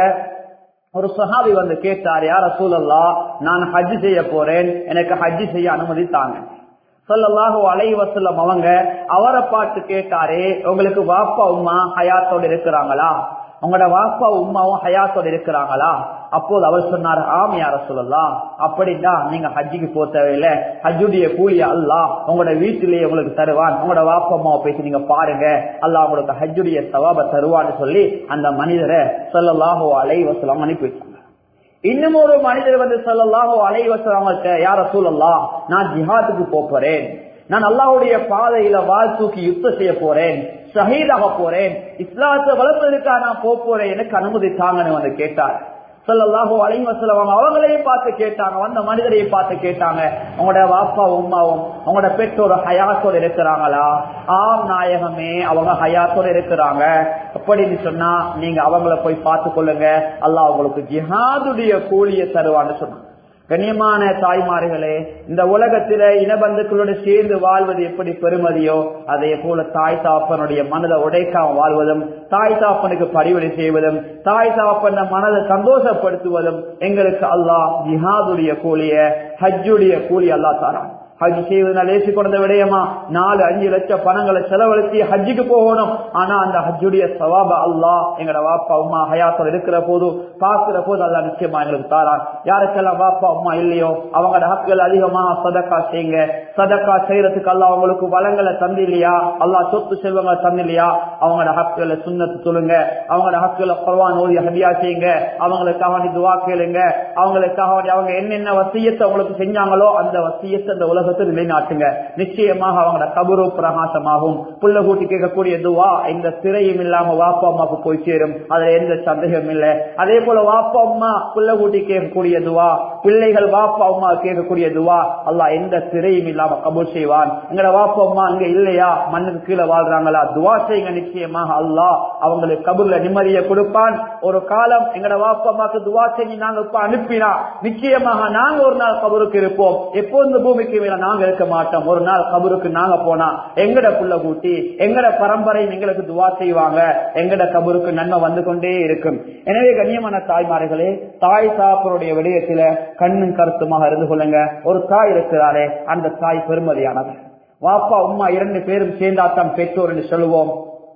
ஒரு சஹாபி வந்து கேட்டார் யார சூழல்லா நான் ஹஜ் செய்ய போறேன் எனக்கு ஹஜ் செய்ய அனுமதி தாங்க சொல்லலாக அலைவசல்லம் அவங்க அவரை பார்த்து கேட்டாரே உங்களுக்கு வாப்பா உமா ஹயாத்தோடு இருக்கிறாங்களா உங்களோட வாப்பா உமாவும் ஹயாத்தோடு இருக்கிறாங்களா அப்போது அவர் சொன்னார் ஆம் யார சொல்லலாம் அப்படின்னா நீங்க ஹஜ்ஜிக்கு போக தேவையில்ல ஹஜ்ஜுடைய கூலிய அல்லா உங்களோட வீட்டிலேயே உங்களுக்கு தருவான் உங்களோட வாப்பா அம்மாவை பேசி நீங்க பாருங்க அல்லா உங்களுக்கு ஹஜ்ஜுடைய சவாப தருவான்னு சொல்லி அந்த மனிதரை சொல்லலாகோ அலைவசலம் அனுப்பி வச்சாங்க இன்னும் ஒரு மனிதர் வந்து சொல்லலாகோ அலைவசலவங்கள்ட்ட யார சூழல்லா நான் ஜிஹாத்துக்கு போறேன் நான் அல்லாவுடைய பாதையில வாழ் தூக்கி யுத்தம் செய்ய போறேன் ஷஹீதாக போறேன் இஸ்லாத்தை வளர்ப்பதற்காக நான் போறேன் எனக்கு அனுமதி தாங்கன்னு வந்து கேட்டார் சொல்லலாஹோ அலைவசலம் அவங்களையும் பார்த்து கேட்டாங்க வந்த மனிதரையும் பார்த்து கேட்டாங்க உங்களோட வாப்பா உமாவும் உங்களோட பெற்றோர் ஹயாத்தோடு இருக்கிறாங்களா ஆம் நாயகமே அவங்க ஹயாத்தோடு இருக்கிறாங்க அப்படின்னு சொன்னா நீங்க அவங்கள போய் பார்த்து கொள்ளுங்க அல்லாஹ் உங்களுக்கு ஜிஹாதுடைய கூலியை தருவான்னு சொன்னாங்க கண்ணியமான தாய்மார்களே இந்த உலகத்தில இனபந்துக்களோடு சேர்ந்து வாழ்வது எப்படி பெருமதியோ அதே போல தாய் தாப்பனுடைய மனதை உடைக்காம வாழ்வதும் தாய் தாப்பனுக்கு பரிவடை செய்வதும் தாய் தாப்பன மனதை சந்தோஷப்படுத்துவதும் எங்களுக்கு அல்லாஹ் ஜிஹாதுடைய கூலிய ஹஜ்ஜுடைய கூலி அல்லாஹ் தாரான் ஹஜ் செய்வதனால் ஏசி கொண்ட விடயமா நாலு அஞ்சு லட்சம் பணங்களை செலவழித்து ஹஜ்ஜுக்கு போகணும் ஆனா அந்த ஹஜ்ஜுடைய சவாப அல்லா எங்கட வாப்பா உமா ஹயாத்தில் இருக்கிற போது பாக்குற போது அல்லா நிச்சயமா எங்களுக்கு தாரான் யாருக்கெல்லாம் வாப்பா உமா இல்லையோ அவங்களோட ஹக்குகள் அதிகமாக சதக்கா செய்யுங்க சதக்கா செய்யறதுக்கு அல்லா அவங்களுக்கு வளங்களை தந்தில்லையா அல்லா சொத்து செல்வங்களை தந்தில்லையா அவங்களோட ஹக்குகளை சுண்ணத்து சொல்லுங்க அவங்களோட ஹக்குகளை குர்வான் ஓதி ஹதியா செய்யுங்க அவங்களுக்காக வேண்டி துவா கேளுங்க அவங்களுக்காக வேண்டி அவங்க என்னென்ன வசியத்தை அவங்களுக்கு செஞ்சாங்களோ அந்த வசியத்தை அந்த உலகத்தை நிலைநாட்டுங்க நிச்சயமாக அவங்களோட கபரு பிரகாசமாகும் புள்ள கூட்டி கேட்கக்கூடிய துவா இந்த திரையும் இல்லாம வாப்பா அம்மாவுக்கு போய் சேரும் அதுல எந்த சந்தேகம் இல்லை அதே போல வாப்பா அம்மா புள்ள கூட்டி கேட்கக்கூடிய துவா பிள்ளைகள் வாப்பா அம்மா கேட்கக்கூடிய துவா அல்லா எந்த திரையும் இல்லாம கபூர் செய்வான் எங்கட வாப்பா அம்மா அங்க இல்லையா மண்ணுக்கு கீழே வாழ்றாங்களா துவா செய்யுங்க நிச்சயமாக அல்லாஹ் அவங்களுக்கு கபூர்ல நிம்மதியை கொடுப்பான் ஒரு காலம் எங்கட வாப்பா அம்மாக்கு துவா செஞ்சு நாங்க இப்ப அனுப்பினா நிச்சயமாக நாங்க ஒரு நாள் கபருக்கு இருப்போம் எப்போ இந்த பூமிக்கு மேல நாங்க இருக்க மாட்டோம் ஒரு நாள் கபருக்கு நாங்க போனா எங்கட புள்ள கூட்டி எங்கட பரம்பரை எங்களுக்கு துவா செய்வாங்க எங்கட கபருக்கு நன்மை வந்து கொண்டே இருக்கும் எனவே கண்ணியமான தாய்மார்களே தாய் சாப்பருடைய விடயத்தில கண்ணும் கருத்துமாக இருந்து கொள்ளுங்க ஒரு தாய் இருக்கிறாரே அந்த தாய் பெருமதியானவர் வாப்பா உம்மா இரண்டு பேரும் சேர்ந்தாத்தான் பெற்றோர் என்று சொல்லுவோம்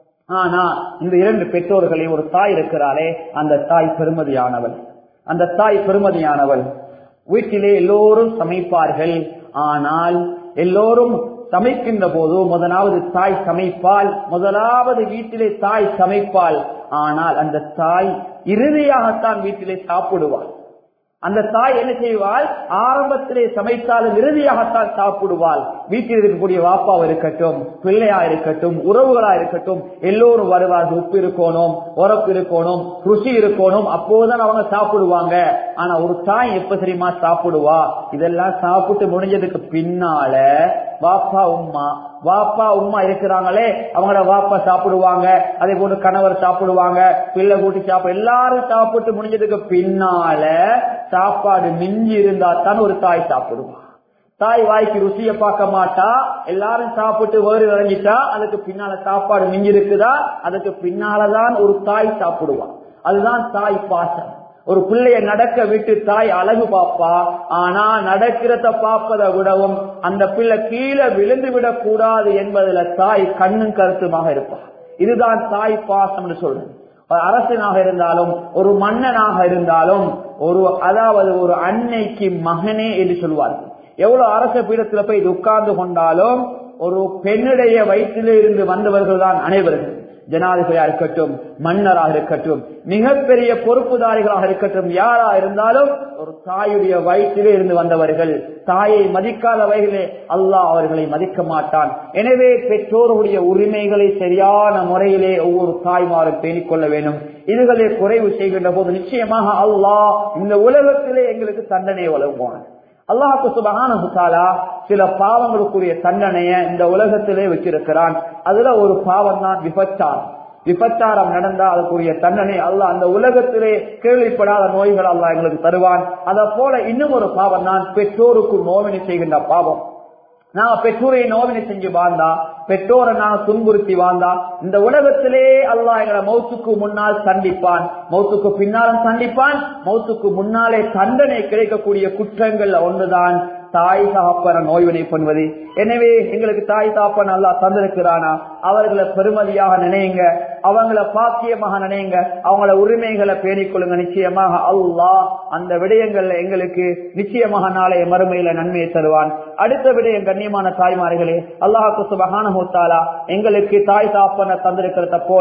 ஆனா இந்த இரண்டு பெற்றோர்களை ஒரு தாய் இருக்கிறாரே அந்த தாய் பெருமதியானவள் அந்த தாய் பெருமதியானவள் வீட்டிலே எல்லோரும் சமைப்பார்கள் ஆனால் எல்லோரும் சமைக்கின்ற போது முதலாவது தாய் சமைப்பால் முதலாவது வீட்டிலே தாய் சமைப்பால் ஆனால் அந்த தாய் இறுதியாகத்தான் வீட்டிலே சாப்பிடுவாள் அந்த தாய் என்ன செய்வாள் ஆரம்பத்திலே சமைத்தாலும் இறுதியாகத்தான் சாப்பிடுவாள் வீட்டில் இருக்கக்கூடிய வாப்பாவா இருக்கட்டும் பிள்ளையா இருக்கட்டும் உறவுகளா இருக்கட்டும் எல்லோரும் வருவார்கள் உப்பு இருக்கணும் உரப்பு இருக்கணும் ருசி இருக்கணும் அப்போதுதான் அவங்க சாப்பிடுவாங்க ஆனா ஒரு தாய் எப்ப தெரியுமா சாப்பிடுவா இதெல்லாம் சாப்பிட்டு முடிஞ்சதுக்கு பின்னால வாப்பா உம்மா வாப்பா உம்மா இருக்கிறாங்களே அவங்களோட வாப்பா சாப்பிடுவாங்க அதே போன்று கணவர் சாப்பிடுவாங்க பிள்ளை கூட்டி சாப்பிடு எல்லாரும் சாப்பிட்டு முடிஞ்சதுக்கு பின்னால சாப்பாடு மிஞ்சி இருந்தா தான் ஒரு தாய் சாப்பிடுவா தாய் வாய்க்கு ருசிய பார்க்க மாட்டா எல்லாரும் சாப்பிட்டு வேறு இறங்கிட்டா அதுக்கு பின்னால சாப்பாடு மிஞ்சி இருக்குதா அதுக்கு பின்னாலதான் ஒரு தாய் சாப்பிடுவா அதுதான் தாய் பாசம் ஒரு பிள்ளைய நடக்க விட்டு தாய் அழகு பாப்பா ஆனா நடக்கிறத பார்ப்பதை விடவும் அந்த பிள்ளை கீழே விழுந்து விடக் கூடாது என்பதுல தாய் கண்ணும் கருத்துமாக இருப்பா இதுதான் தாய் பாசம் சொல்றேன் ஒரு அரசனாக இருந்தாலும் ஒரு மன்னனாக இருந்தாலும் ஒரு அதாவது ஒரு அன்னைக்கு மகனே என்று சொல்வார்கள் எவ்வளவு அரச பீடத்துல போய் இது உட்கார்ந்து கொண்டாலும் ஒரு பெண்ணுடைய வயிற்றிலே இருந்து வந்தவர்கள் தான் அனைவர்கள் ஜனாதிபதியா இருக்கட்டும் மன்னராக இருக்கட்டும் மிகப்பெரிய பொறுப்புதாரிகளாக இருக்கட்டும் யாரா இருந்தாலும் ஒரு தாயுடைய வயிற்றிலே இருந்து வந்தவர்கள் தாயை மதிக்காத வகையிலே அல்லாஹ் அவர்களை மதிக்க மாட்டான் எனவே பெற்றோருடைய உரிமைகளை சரியான முறையிலே ஒவ்வொரு தாய்மாரும் பேணிக் கொள்ள வேண்டும் இதுகளை குறைவு செய்கின்ற போது நிச்சயமாக அல்லாஹ் இந்த உலகத்திலே எங்களுக்கு தண்டனை வழங்குவான் அல்லாஹு சுபகான சில பாவங்களுக்குரிய தண்டனைய இந்த உலகத்திலே வச்சிருக்கிறான் அதுல ஒரு பாவம் தான் விபச்சாரம் விபச்சாரம் நடந்தா அதுக்குரிய தண்டனை அல்ல அந்த உலகத்திலே கேள்விப்படாத நோய்கள் அல்ல எங்களுக்கு தருவான் அத போல இன்னும் ஒரு பாவம் தான் பெற்றோருக்கு நோவினை செய்கின்ற பாவம் நாங்க பெற்றோரை நோவினை செஞ்சு வாழ்ந்தா பெற்றோரை நாங்க துன்புறுத்தி வாழ்ந்தா இந்த உலகத்திலே அல்லாஹ் எங்களை மௌத்துக்கு முன்னால் சண்டிப்பான் மௌத்துக்கு பின்னாலும் சண்டிப்பான் மௌத்துக்கு முன்னாலே தண்டனை கிடைக்கக்கூடிய குற்றங்கள்ல ஒன்றுதான் தாய் தாப்பன நோய்வினை பண்ணுவது எனவே எங்களுக்கு தாய் தாப்பன் அல்லா தந்திருக்கிறானா அவர்களை பெருமதியாக நினையுங்க அவங்கள பாக்கியமாக நினையுங்க அவங்கள உரிமைகளை பேணிக்கொள்ளுங்க நிச்சயமாக அல்லாஹ் அந்த விடயங்கள்ல எங்களுக்கு நிச்சயமாக நாளைய மறுமையில நன்மையை தருவான் அடுத்த விடயம் கண்ணியமான தாய்மார்களே அல்லாஹாக்கு சுபகான எங்களுக்கு தாய் தாப்பன தந்திருக்கிறத போல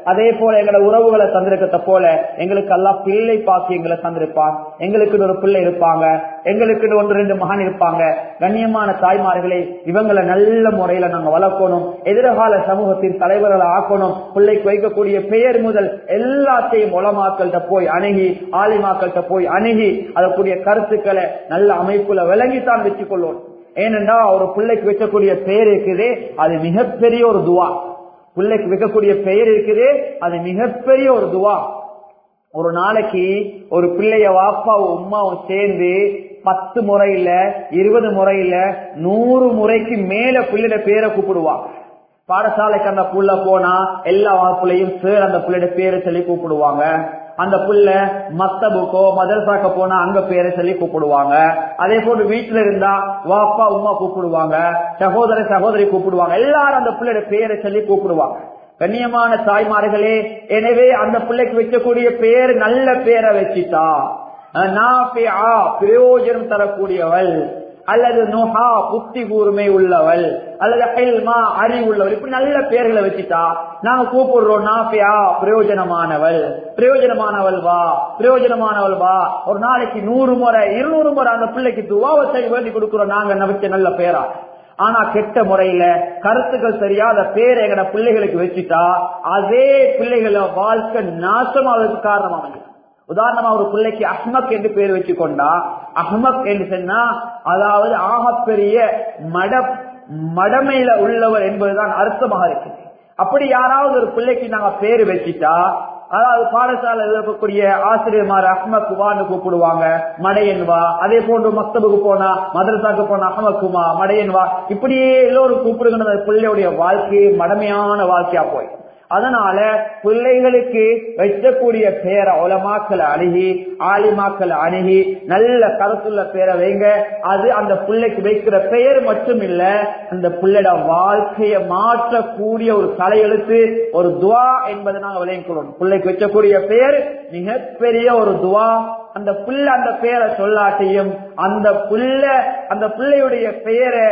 அதே போல எங்களோட உறவுகளை தந்திருக்கத போல எங்களுக்கு எல்லாம் பிள்ளை பாக்கியங்களை தந்திருப்பான் எங்களுக்கு ஒரு பிள்ளை இருப்பாங்க எங்களுக்கு ஒன்று ரெண்டு மகன் இருப்பாங்க கண்ணியமான தாய்மார்களே இவங்களை நல்ல முறையில நாங்க வளர்க்கணும் எதிர்கால சமூகத்தின் தலைவர்களை ஆக்கணும் பிள்ளைக்கு வைக்கக்கூடிய பெயர் முதல் எல்லாத்தையும் உலமாக்கள்கிட்ட போய் அணுகி ஆலிமாக்கள்கிட்ட போய் அணுகி அதற்குரிய கருத்துக்களை நல்ல அமைப்புல விளங்கித்தான் வச்சுக் கொள்ளணும் ஏனென்றா ஒரு பிள்ளைக்கு வைக்கக்கூடிய பெயர் இருக்குது அது மிகப்பெரிய ஒரு துவா பிள்ளைக்கு வைக்கக்கூடிய பெயர் இருக்குது அது மிகப்பெரிய ஒரு துவா ஒரு நாளைக்கு ஒரு பிள்ளைய வாப்பாவும் உமாவும் சேர்ந்து பத்து முறையில இருபது முறையில நூறு முறைக்கு மேல பிள்ளைட பேரை கூப்பிடுவாங்க பாடசாலைக்கு அந்த புள்ள போனா எல்லா பிள்ளையும் சேர் அந்த பிள்ளைட பேரை சொல்லி கூப்பிடுவாங்க அந்த புள்ள மத்தபுக்கோ மதரசாக்க போனா அங்க பேரை சொல்லி கூப்பிடுவாங்க அதே போன்று வீட்டுல இருந்தா வாப்பா உமா கூப்பிடுவாங்க சகோதர சகோதரி கூப்பிடுவாங்க எல்லாரும் அந்த பிள்ளைட பேரை சொல்லி கூப்பிடுவாங்க கண்ணியமான தாய்மார்களே எனவே அந்த பிள்ளைக்கு வைக்கக்கூடிய பேர் நல்ல பேரை வச்சுட்டா பிரயோஜனம் தரக்கூடியவள் அல்லது நோஹா புத்தி கூர்மை உள்ளவள் அல்லது ஹெல்மா அறிவுள்ளவள் இப்படி நல்ல பேர்களை வச்சுட்டா நாங்க கூப்பிடுறோம் நாஃபியா பிரயோஜனமானவள் பிரயோஜனமானவள் வா பிரயோஜனமானவள் வா ஒரு நாளைக்கு நூறு முறை இருநூறு முறை அந்த பிள்ளைக்கு துவாவை செய்ய வேண்டி கொடுக்கிறோம் நாங்க நம்பிச்ச நல்ல பேரா ஆனா கெட்ட முறையில கருத்துக்கள் தெரியாத பேரை எங்கட பிள்ளைகளுக்கு வச்சுட்டா அதே பிள்ளைகள வாழ்க்கை நாசமாவதற்கு காரணமாக உதாரணமா ஒரு பிள்ளைக்கு அஹ்மக் என்று பேர் வச்சு கொண்டா அஹ்மக் என்று சொன்னா அதாவது ஆகப்பெரிய மட மடமையில உள்ளவர் என்பதுதான் அர்த்தமாக இருக்குது அப்படி யாராவது ஒரு பிள்ளைக்கு நாங்க பேரு வச்சுட்டா அதாவது பாடசாலை இருக்கக்கூடிய ஆசிரியர்மார் அஹ்மத் குமார்னு கூப்பிடுவாங்க மடையன் வா அதே போன்று மக்தபுக்கு போனா மதரசாக்கு போனா அஹமத் குமா மடையன் வா இப்படியே எல்லோரும் கூப்பிடுகிற பிள்ளையுடைய வாழ்க்கை மடமையான வாழ்க்கையா போய் அதனால பிள்ளைகளுக்கு வைக்கக்கூடிய பேரை உலமாக்களை அணுகி ஆலிமாக்களை அணுகி நல்ல கருத்துள்ள பேரை வைங்க அது அந்த பிள்ளைக்கு வைக்கிற பெயர் மட்டும் இல்ல அந்த பிள்ளைட வாழ்க்கையை மாற்றக்கூடிய ஒரு தலையெழுத்து ஒரு துவா என்பதை நாங்க விளையக்கூடும் பிள்ளைக்கு வைக்கக்கூடிய பெயர் மிகப்பெரிய ஒரு துவா அந்த புள்ள அந்த பெயரை சொல்லாட்டியும் அந்த புள்ள அந்த பிள்ளையுடைய பெயரை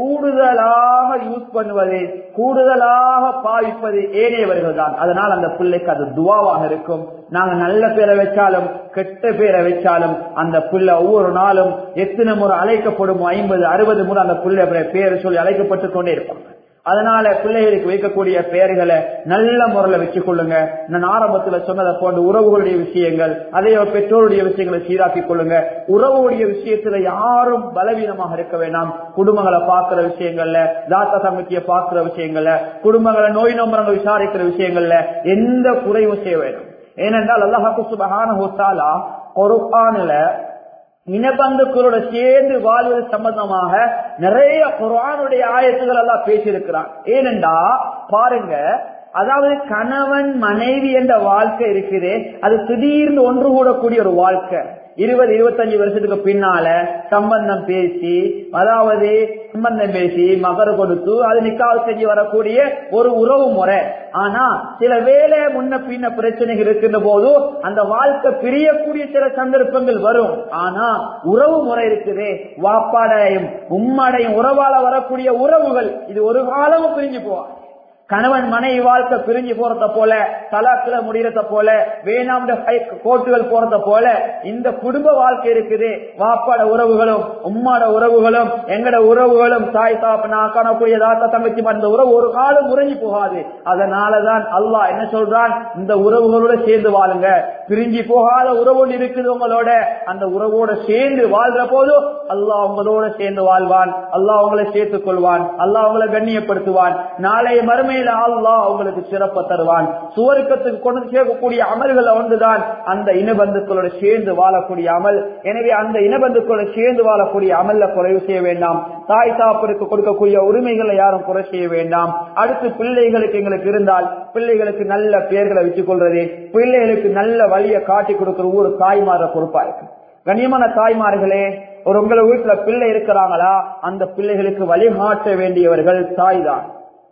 கூடுதலாக யூஸ் பண்ணுவது கூடுதலாக பாவிப்பது ஏனையவர்கள் தான் அதனால் அந்த பிள்ளைக்கு அது துவாவாக இருக்கும் நாங்க நல்ல பேரை வச்சாலும் கெட்ட பேரை வச்சாலும் அந்த பிள்ளை ஒவ்வொரு நாளும் எத்தனை முறை அழைக்கப்படும் ஐம்பது அறுபது முறை அந்த பிள்ளை பேரை சொல்லி அழைக்கப்பட்டு கொண்டே இருப்பாங்க அதனால பிள்ளைகளுக்கு வைக்கக்கூடிய பெயர்களை நல்ல முறையில வச்சுக் கொள்ளுங்க நான் ஆரம்பத்துல சொன்னதை போன்ற உறவுகளுடைய விஷயங்கள் அதே பெற்றோருடைய விஷயங்களை சீராக்கி கொள்ளுங்க உறவுடைய விஷயத்துல யாரும் பலவீனமாக இருக்க வேண்டாம் குடும்பங்களை பார்க்கிற விஷயங்கள்ல தாத்தா தங்கச்சிய பார்க்கிற விஷயங்கள்ல குடும்பங்களை நோய் நம்பரங்கள் விசாரிக்கிற விஷயங்கள்ல எந்த குறைவும் செய்ய வேண்டும் ஏனென்றால் அல்லாஹாக்கு சுபகான ஹோத்தாலா குருப்பானுல இனபந்துக்களோட சேர்ந்து வாழ்வது சம்பந்தமாக நிறைய குரானுடைய ஆயத்துகள் எல்லாம் பேசியிருக்கிறான் ஏனென்றா பாருங்க அதாவது கணவன் மனைவி என்ற வாழ்க்கை இருக்குது அது திடீர்னு ஒன்று கூடக்கூடிய ஒரு வாழ்க்கை இருபது இருபத்தஞ்சு வருஷத்துக்கு பின்னால சம்பந்தம் பேசி அதாவது சம்பந்தம் பேசி மகர் கொடுத்து அது நிக்கால் செஞ்சு வரக்கூடிய ஒரு உறவு முறை ஆனா சில வேலை முன்ன பின்ன பிரச்சனைகள் இருக்கின்ற போது அந்த வாழ்க்கை பிரியக்கூடிய சில சந்தர்ப்பங்கள் வரும் ஆனா உறவு முறை இருக்குது வாப்பாடையும் உம்மாடையும் உறவால வரக்கூடிய உறவுகள் இது ஒரு காலமும் பிரிஞ்சு போவா கணவன் மனைவி வாழ்க்கை பிரிஞ்சு போறத போல தலாக்குல முடியறத போல வேணாம் கோட்டுகள் போறத போல இந்த குடும்ப வாழ்க்கை இருக்குது வாப்பாட உறவுகளும் உம்மாட உறவுகளும் எங்கட உறவுகளும் தாய் தாப்பனா காணக்கூடிய தாத்தா தங்கச்சி அந்த உறவு ஒரு காலம் முறைஞ்சு போகாது அதனாலதான் அல்லாஹ் என்ன சொல்றான் இந்த உறவுகளோட சேர்ந்து வாழுங்க பிரிஞ்சு போகாத உறவு இருக்குது உங்களோட அந்த உறவோட சேர்ந்து வாழ்ற போது அல்லாஹ் உங்களோட சேர்ந்து வாழ்வான் அல்லாஹ் உங்களை சேர்த்துக் கொள்வான் அல்லாஹ் உங்களை கண்ணியப்படுத்துவான் நாளைய மறுமையில அல்லாஹ் உங்களுக்கு சிறப்ப தருவான் சுவருக்கத்துக்கு கொண்டு சேர்க்கக்கூடிய அமல்கள் ஒன்றுதான் அந்த இனபந்துக்களோட சேர்ந்து வாழக்கூடிய அமல் எனவே அந்த இனபந்துக்களோட சேர்ந்து வாழக்கூடிய அமல்ல குறைவு செய்ய வேண்டாம் தாய் தாப்பருக்கு கொடுக்கக்கூடிய உரிமைகளை யாரும் குறை செய்ய வேண்டாம் அடுத்து பிள்ளைகளுக்கு எங்களுக்கு இருந்தால் பிள்ளைகளுக்கு நல்ல பெயர்களை வச்சுக் கொள்றது பிள்ளைகளுக்கு நல்ல வழியை காட்டி கொடுக்கிற ஒரு தாய்மார பொறுப்பா இருக்கு கண்ணியமான தாய்மார்களே ஒரு உங்களை வீட்டுல பிள்ளை இருக்கிறாங்களா அந்த பிள்ளைகளுக்கு வழிகாட்ட வேண்டியவர்கள் தாய் தான்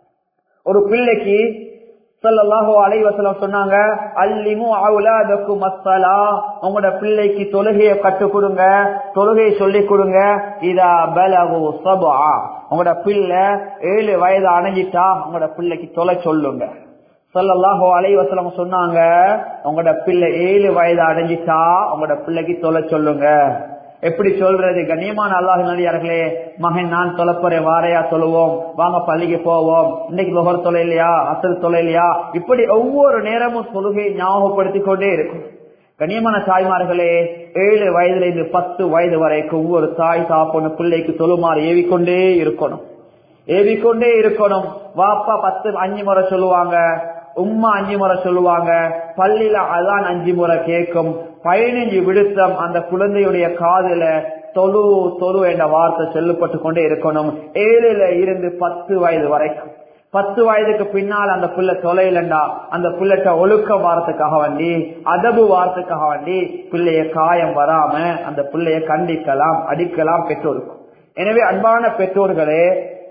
ஒரு பிள்ளைக்கு சொல்லலாஹோ அலைவசலம் சொன்னாங்க அல்லிமு அவுலாதக்கு மஸ்தலா உங்களோட பிள்ளைக்கு தொழுகையை கற்றுக் கொடுங்க தொழுகையை சொல்லிக் கொடுங்க இதா பலகு சபா உங்களோட பிள்ளை ஏழு வயது அணைஞ்சிட்டா உங்களோட பிள்ளைக்கு தொலை சொல்லுங்க சொல்லல்லாஹோ அலைவசலம் சொன்னாங்க உங்களோட பிள்ளை ஏழு வயது அடைஞ்சிட்டா உங்களோட பிள்ளைக்கு தொலை சொல்லுங்க எப்படி சொல்றது கண்ணியமான அல்லாஹ் நடிகார்களே மகன் நான் தொலைப்பறேன் வாரையா சொல்லுவோம் வாங்க பள்ளிக்கு போவோம் இன்னைக்கு முகர் தொலைலையா அசல் தொலைலையா இப்படி ஒவ்வொரு நேரமும் தொழுகை ஞாபகப்படுத்திக் கொண்டே இருக்கும் கண்ணியமான தாய்மார்களே ஏழு வயதுல இருந்து பத்து வயது வரைக்கும் ஒவ்வொரு தாய் சாப்பிடணு பிள்ளைக்கு தொழுமாறு ஏவிக்கொண்டே இருக்கணும் ஏவிக்கொண்டே இருக்கணும் வாப்பா பத்து அஞ்சு முறை சொல்லுவாங்க உம்மா அஞ்சு முறை சொல்லுவாங்க பள்ளியில அதான் அஞ்சு முறை கேட்கும் பதினஞ்சு விடுத்தம் அந்த குழந்தையுடைய காதுல தொழு தொழு என்ற வார்த்தை சொல்லப்பட்டு கொண்டே இருக்கணும் ஏழுல இருந்து பத்து வயது வரைக்கும் பத்து வயதுக்கு பின்னால் அந்த புள்ள தொலைலண்டா அந்த புள்ளட்ட ஒழுக்கம் வாரத்துக்காக வேண்டி அதபு வாரத்துக்காக வேண்டி பிள்ளைய காயம் வராம அந்த பிள்ளைய கண்டிக்கலாம் அடிக்கலாம் பெற்றோருக்கும் எனவே அன்பான பெற்றோர்களே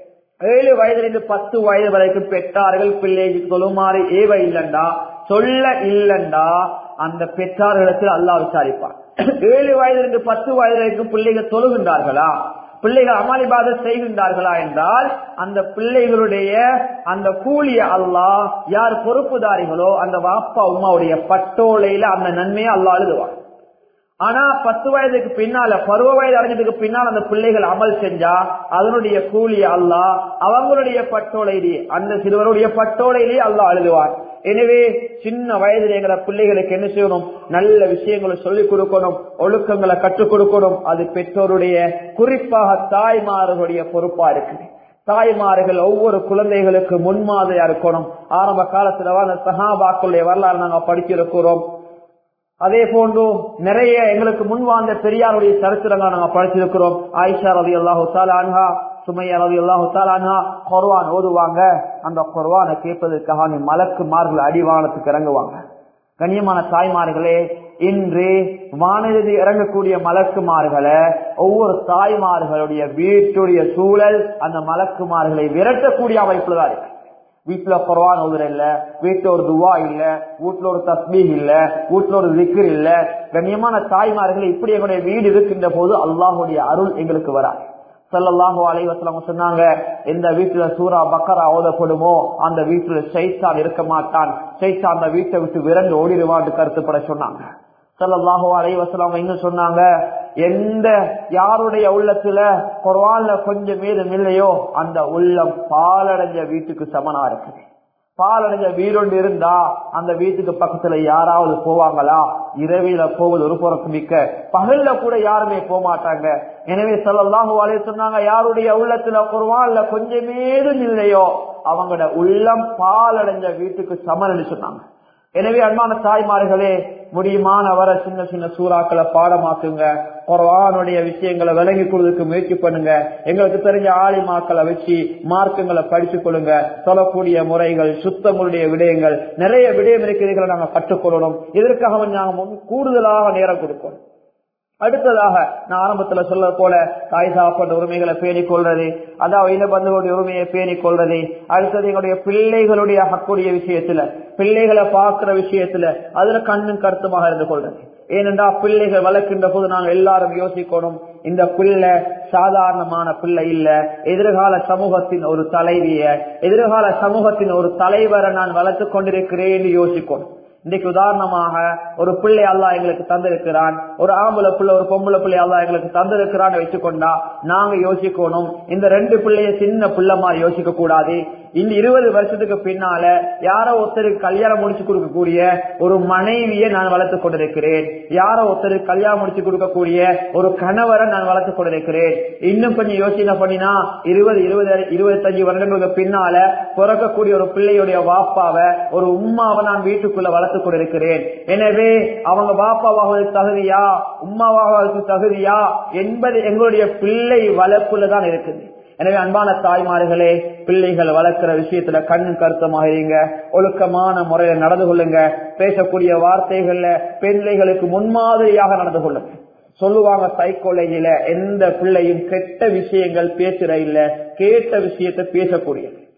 ஏழு வயதிலிருந்து பத்து வயது வரைக்கும் பெற்றார்கள் பிள்ளைக்கு சொல்லுமாறு ஏவ இல்லண்டா சொல்ல இல்லண்டா அந்த பெற்றார்களிடத்தில் அல்லா விசாரிப்பார் ஏழு வயதிலிருந்து பத்து வயது வரைக்கும் பிள்ளைகள் தொழுகின்றார்களா பிள்ளைகள் அமளிபாத செய்கின்றார்களா என்றால் அந்த பிள்ளைகளுடைய அந்த கூலிய அல்லாஹ் யார் பொறுப்புதாரிகளோ அந்த வாப்பா உமாவுடைய பட்டோலையில அந்த நன்மையை அல்லா எழுதுவார் ஆனா பத்து வயதுக்கு பின்னால பருவ வயது அடைஞ்சதுக்கு பின்னால் அந்த பிள்ளைகள் அமல் செஞ்சா அதனுடைய கூலி அல்லா அவங்களுடைய பட்டோலையிலே அந்த சிறுவருடைய பட்டோலையிலேயே அல்லா அழுதுவார் எனவே சின்ன வயதில் எங்களை பிள்ளைகளுக்கு என்ன செய்யணும் நல்ல விஷயங்களை சொல்லிக் கொடுக்கணும் ஒழுக்கங்களை கற்றுக் கொடுக்கணும் அது பெற்றோருடைய குறிப்பாக தாய்மார்களுடைய பொறுப்பா இருக்குது தாய்மார்கள் ஒவ்வொரு குழந்தைகளுக்கு முன்மாதிரியா இருக்கணும் ஆரம்ப காலத்துல அந்த சகாபாக்களுடைய வரலாறு நாங்க படிச்சிருக்கிறோம் அதே போன்று நிறைய எங்களுக்கு முன் வாழ்ந்த பெரியாருடைய சரித்திரங்களை நாங்க படிச்சிருக்கிறோம் ஆயிஷா ரவி அல்லாஹு தாலான்ஹா சுமையா ரவி அல்லாஹு தாலான்ஹா குர்வான் ஓதுவாங்க அந்த குர்வானை கேட்பதற்காக நீ மலக்கு மார்கள் அடிவானத்துக்கு இறங்குவாங்க கண்ணியமான தாய்மார்களே இன்று வானிலை இறங்கக்கூடிய மலக்குமார்களை ஒவ்வொரு தாய்மார்களுடைய வீட்டுடைய சூழல் அந்த மலக்குமார்களை விரட்டக்கூடிய அமைப்புல தான் இருக்கு வீட்டுல குறவான் ஓதுற இல்ல வீட்டுல ஒரு துவா இல்ல வீட்டுல ஒரு தஸ்மீக் இல்ல வீட்டுல ஒரு விக்கிர் இல்ல கண்ணியமான தாய்மார்கள் இப்படி எங்களுடைய வீடு இருக்கின்ற போது அல்லாஹுடைய அருள் எங்களுக்கு வராது சல்லாஹூ அலைவசலம் சொன்னாங்க எந்த வீட்டுல சூரா பக்கரா ஓதப்படுமோ அந்த வீட்டுல சைத்தான் இருக்க மாட்டான் சைத்தான் அந்த வீட்டை விட்டு விரண்டு ஓடிடுவான்னு கருத்துப்பட சொன்னாங்க சல்லாஹூ அலைவசலம் இன்னும் சொன்னாங்க எந்த யாருடைய உள்ளத்துல குர்வான்ல கொஞ்சம் மீதம் இல்லையோ அந்த உள்ளம் பாலடைஞ்ச வீட்டுக்கு சமனா இருக்குது பாலடைஞ்ச வீடொண்டு இருந்தா அந்த வீட்டுக்கு பக்கத்துல யாராவது போவாங்களா இரவில போவது ஒரு புறத்து மிக்க பகல்ல கூட யாருமே போக மாட்டாங்க எனவே சொல்லலாம் வாழ சொன்னாங்க யாருடைய உள்ளத்துல குர்வான்ல கொஞ்சமேதும் இல்லையோ அவங்களோட உள்ளம் பாலடைஞ்ச வீட்டுக்கு சமன் சொன்னாங்க எனவே அன்பான தாய்மார்களே முடியுமான வர சின்ன சின்ன சூறாக்களை பாடமாக்குங்க குரானுடைய விஷயங்களை விளங்கி கொடுறதுக்கு முயற்சி பண்ணுங்க எங்களுக்கு தெரிஞ்ச ஆலிமாக்களை வச்சு மார்க்கங்களை படிச்சு கொள்ளுங்க சொல்லக்கூடிய முறைகள் சுத்தங்களுடைய விடயங்கள் நிறைய விடயம் இருக்கிறீர்களை நாங்க கற்றுக்கொள்ளணும் இதற்காக நாங்க கூடுதலாக நேரம் கொடுக்கணும் அடுத்ததாக நான் ஆரம்பத்துல சொல்ல போல தாய் சாப்பாடு உரிமைகளை பேணிக் கொள்றது அதாவது இனபந்துகளுடைய உரிமையை பேணிக் கொள்றது அடுத்தது எங்களுடைய பிள்ளைகளுடைய ஹக்குடைய விஷயத்துல பிள்ளைகளை பார்க்கிற விஷயத்துல அதுல கண்ணும் கருத்துமாக இருந்து கொள்றது ஏனென்றா பிள்ளைகள் வளர்க்கின்ற போது நாங்கள் எல்லாரும் யோசிக்கணும் இந்த பிள்ளை சாதாரணமான பிள்ளை இல்ல எதிர்கால சமூகத்தின் ஒரு தலைவிய எதிர்கால சமூகத்தின் ஒரு தலைவரை நான் வளர்த்து கொண்டிருக்கிறேன் யோசிக்கணும் இன்னைக்கு உதாரணமாக ஒரு பிள்ளை அல்லா எங்களுக்கு தந்திருக்கிறான் ஒரு ஆம்பளை பிள்ளை ஒரு பொம்பளை பிள்ளை அல்லா எங்களுக்கு தந்திருக்கிறான்னு வச்சுக்கொண்டா நாங்க யோசிக்கணும் இந்த ரெண்டு பிள்ளைய சின்ன பிள்ளை மாதிரி யோசிக்க கூடாது இந்த இருபது வருஷத்துக்கு பின்னால யாரோ ஒருத்தருக்கு கல்யாணம் முடிச்சு கொடுக்கக்கூடிய ஒரு மனைவியை நான் வளர்த்து கொண்டிருக்கிறேன் யாரோ ஒருத்தருக்கு கல்யாணம் முடிச்சு கொடுக்கக்கூடிய ஒரு கணவரை நான் வளர்த்து கொண்டிருக்கிறேன் இன்னும் கொஞ்சம் யோசனை பண்ணினா இருபது இருபது இருபத்தஞ்சு வருடங்களுக்கு பின்னால பிறக்கக்கூடிய ஒரு பிள்ளையுடைய வாப்பாவை ஒரு உம்மாவை நான் வீட்டுக்குள்ள வளர்த்து கொண்டிருக்கிறேன் எனவே அவங்க பாப்பாவாக தகுதியா உம்மாவாக தகுதியா என்பது எங்களுடைய பிள்ளை வளர்ப்புல தான் இருக்குது எனவே அன்பான தாய்மார்களே பிள்ளைகள் வளர்க்கிற விஷயத்துல கண்ணும் கருத்தமாக இருங்க ஒழுக்கமான முறையில நடந்து கொள்ளுங்க பேசக்கூடிய வார்த்தைகள்ல பிள்ளைகளுக்கு முன்மாதிரியாக நடந்து கொள்ளுங்க சொல்லுவாங்க சைக்கோலஜில எந்த பிள்ளையும் கெட்ட விஷயங்கள் பேசுற இல்ல கேட்ட விஷயத்தை பேசக்கூடியது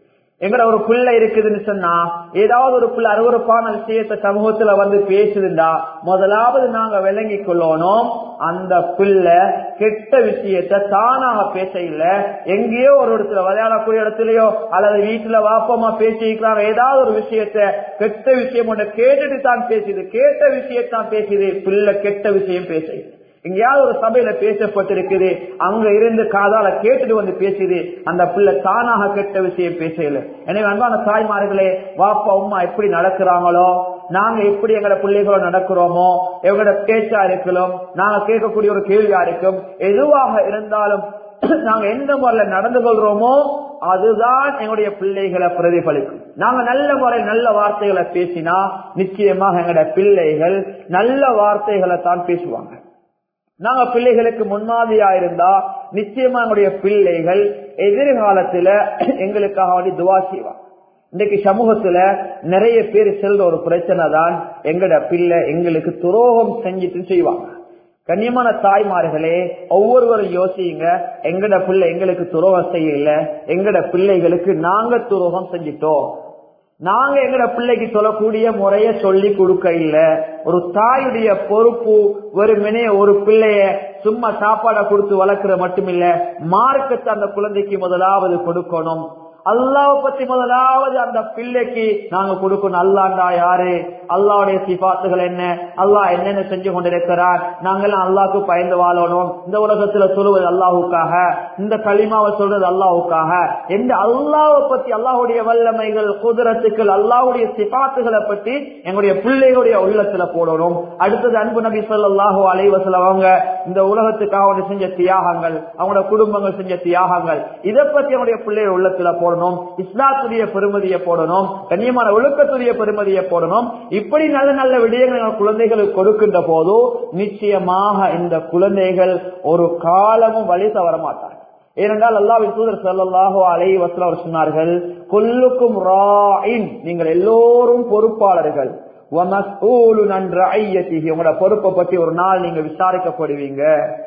எங்கட ஒரு பிள்ளை இருக்குதுன்னு சொன்னா ஏதாவது ஒரு பிள்ளை அருவறுப்பான விஷயத்த சமூகத்துல வந்து பேசுதுண்டா முதலாவது நாங்க விளங்கி கொள்ளணும் அந்த பிள்ளை கெட்ட விஷயத்த தானாக பேச இல்ல எங்கேயோ ஒரு இடத்துல விளையாடக்கூடிய இடத்துலயோ அல்லது வீட்டுல வாப்பமா பேசிக்கிறாங்க ஏதாவது ஒரு விஷயத்த கெட்ட விஷயம் ஒன்று கேட்டுட்டு தான் பேசுது கேட்ட விஷயத்தான் பேசுது பிள்ளை கெட்ட விஷயம் பேசுது எங்கேயாவது ஒரு சபையில பேசப்பட்டிருக்குது அங்க இருந்து காதால கேட்டுட்டு வந்து பேசுது அந்த பிள்ளை தானாக கெட்ட விஷயம் பேசல எனவே அன்பான தாய்மார்களே வாப்பா உமா எப்படி நடக்கிறாங்களோ நாங்க எப்படி எங்கட பிள்ளைகளோ நடக்கிறோமோ எங்களோட பேச்சா இருக்கலாம் நாங்க கேட்கக்கூடிய ஒரு கேள்வியா இருக்கும் எதுவாக இருந்தாலும் நாங்க எந்த முறையில நடந்து கொள்றோமோ அதுதான் எங்களுடைய பிள்ளைகளை பிரதிபலிக்கும் நாங்க நல்ல முறையில் நல்ல வார்த்தைகளை பேசினா நிச்சயமாக எங்களுடைய பிள்ளைகள் நல்ல வார்த்தைகளை தான் பேசுவாங்க நாங்க பிள்ளைகளுக்கு முன்மாதிரியா இருந்தா நிச்சயமா எங்களுடைய பிள்ளைகள் எதிர்காலத்துல எங்களுக்காக வேண்டி துவா செய்வாங்க இன்னைக்கு சமூகத்துல நிறைய பேர் செல்ற ஒரு பிரச்சனை தான் எங்கட பிள்ளை எங்களுக்கு துரோகம் செஞ்சுட்டு செய்வாங்க கண்ணியமான தாய்மார்களே ஒவ்வொருவரும் யோசிங்க எங்கட பிள்ளை எங்களுக்கு துரோகம் செய்யல எங்கட பிள்ளைகளுக்கு நாங்க துரோகம் செஞ்சிட்டோம் நாங்க எங்கட பிள்ளைக்கு சொல்லக்கூடிய முறைய சொல்லி கொடுக்க இல்ல ஒரு தாயுடைய பொறுப்பு வெறுமனே ஒரு பிள்ளைய சும்மா சாப்பாடை கொடுத்து வளர்க்கிற மட்டுமில்ல மார்க்கத்தை அந்த குழந்தைக்கு முதலாவது கொடுக்கணும் அல்லாவை பத்தி முதலாவது அந்த பிள்ளைக்கு நாங்க கொடுக்கணும் அல்லாண்டா யாரு அல்லாவுடைய சிபாத்துகள் என்ன அல்லாஹ் என்னென்ன செஞ்சு கொண்டிருக்கிறார் நாங்கெல்லாம் அல்லாவுக்கு பயந்து வாழணும் இந்த உலகத்துல சொல்லுவது அல்லாஹுக்காக இந்த களிமாவை சொல்றது அல்லாஹுக்காக எந்த அல்லாவை பத்தி அல்லாஹுடைய வல்லமைகள் குதிரத்துக்கள் அல்லாஹுடைய சிபாத்துகளை பற்றி எங்களுடைய பிள்ளைகளுடைய உள்ளத்துல போடணும் அடுத்தது அன்பு நபி சொல்லாஹு அலைவசல் அவங்க இந்த உலகத்துக்காக அவங்க செஞ்ச தியாகங்கள் அவங்களோட குடும்பங்கள் செஞ்ச தியாகங்கள் இதை பத்தி அவங்களுடைய பிள்ளைகள் உள்ளத்துல போடணும் இஸ்லாத்துடைய பெருமதியை போடணும் கண்ணியமான ஒழுக்கத்துடைய பெருமதியை போடணும் இப்படி நல்ல நல்ல விடயங்கள் குழந்தைகளுக்கு கொடுக்கின்ற போது நிச்சயமாக இந்த குழந்தைகள் ஒரு காலமும் வழி தவற மாட்டார்கள் ஏனென்றால் அல்லாவின் தூதர் சல்லாஹோ அலை வசல அவர் சொன்னார்கள் கொல்லுக்கும் ராயின் நீங்கள் எல்லோரும் பொறுப்பாளர்கள் உங்களோட பொறுப்பை பற்றி ஒரு நாள் நீங்க விசாரிக்கப்படுவீங்க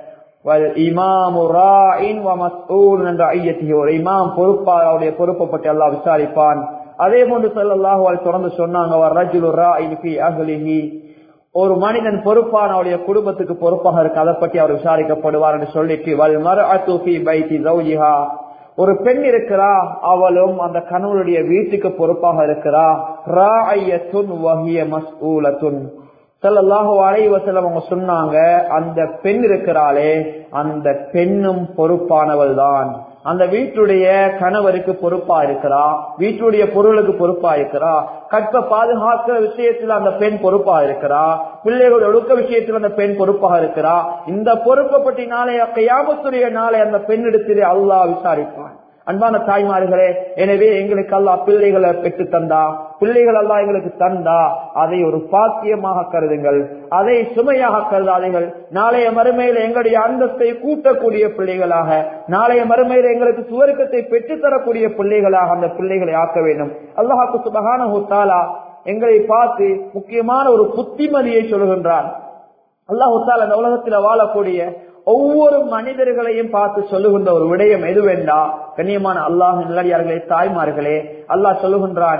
ஒரு இமாம் பொறுப்பாளருடைய பொறுப்பை பற்றி எல்லாம் விசாரிப்பான் அதே போன்று செல்லாஹு தொடர்ந்து சொன்னாங்க ஒரு மனிதன் பொறுப்பான அவருடைய குடும்பத்துக்கு பொறுப்பாக இருக்கு அதை பற்றி அவர் விசாரிக்கப்படுவார் என்று சொல்லிட்டு வல் மர பைத்தி ஜவுஜிஹா ஒரு பெண் இருக்கிறா அவளும் அந்த கணவனுடைய வீட்டுக்கு பொறுப்பாக இருக்கிறா ராயத்துன் வகிய மஸ்ஊலத்துன் சல்லாஹு அலைவசலம் அவங்க சொன்னாங்க அந்த பெண் இருக்கிறாளே அந்த பெண்ணும் பொறுப்பானவள் தான் அந்த வீட்டுடைய கணவருக்கு பொறுப்பா இருக்கிறா வீட்டுடைய பொருளுக்கு பொறுப்பா இருக்கிறா கற்ப பாதுகாக்கிற விஷயத்துல அந்த பெண் பொறுப்பா இருக்கிறா பிள்ளைகளோட ஒழுக்க விஷயத்துல அந்த பெண் பொறுப்பாக இருக்கிறா இந்த பொறுப்பை பற்றி நாளை கையாமத்துடைய நாளை அந்த பெண்ணிடத்திலே அல்லாஹ் விசாரிப்பான் அன்பான தாய்மார்களே எனவே எங்களுக்கு அல்லா பிள்ளைகளை பெற்று தந்தா பிள்ளைகள் அல்லா எங்களுக்கு தந்தா அதை ஒரு பாக்கியமாக கருதுங்கள் அதை சுமையாக கருதாதீர்கள் நாளைய மறுமையில எங்களுடைய அந்தஸ்தை கூட்டக்கூடிய பிள்ளைகளாக நாளைய மறுமையில எங்களுக்கு சுவர்க்கத்தை பெற்றுத்தரக்கூடிய பிள்ளைகளாக அந்த பிள்ளைகளை ஆக்க வேண்டும் அல்லாஹாக்கு சுபகான தாலா எங்களை பார்த்து முக்கியமான ஒரு புத்திமதியை சொல்கின்றான் அல்லாஹு தாலா அந்த உலகத்தில் வாழக்கூடிய ஒவ்வொரு மனிதர்களையும் பார்த்து சொல்லுகின்ற ஒரு விடயம் எதுவென்றா கண்ணியமான அல்லாஹ் நல்லடியார்களே தாய்மார்களே அல்லாஹ் சொல்லுகின்றான்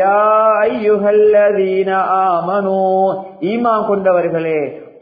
ஈமா கொண்டவர்களே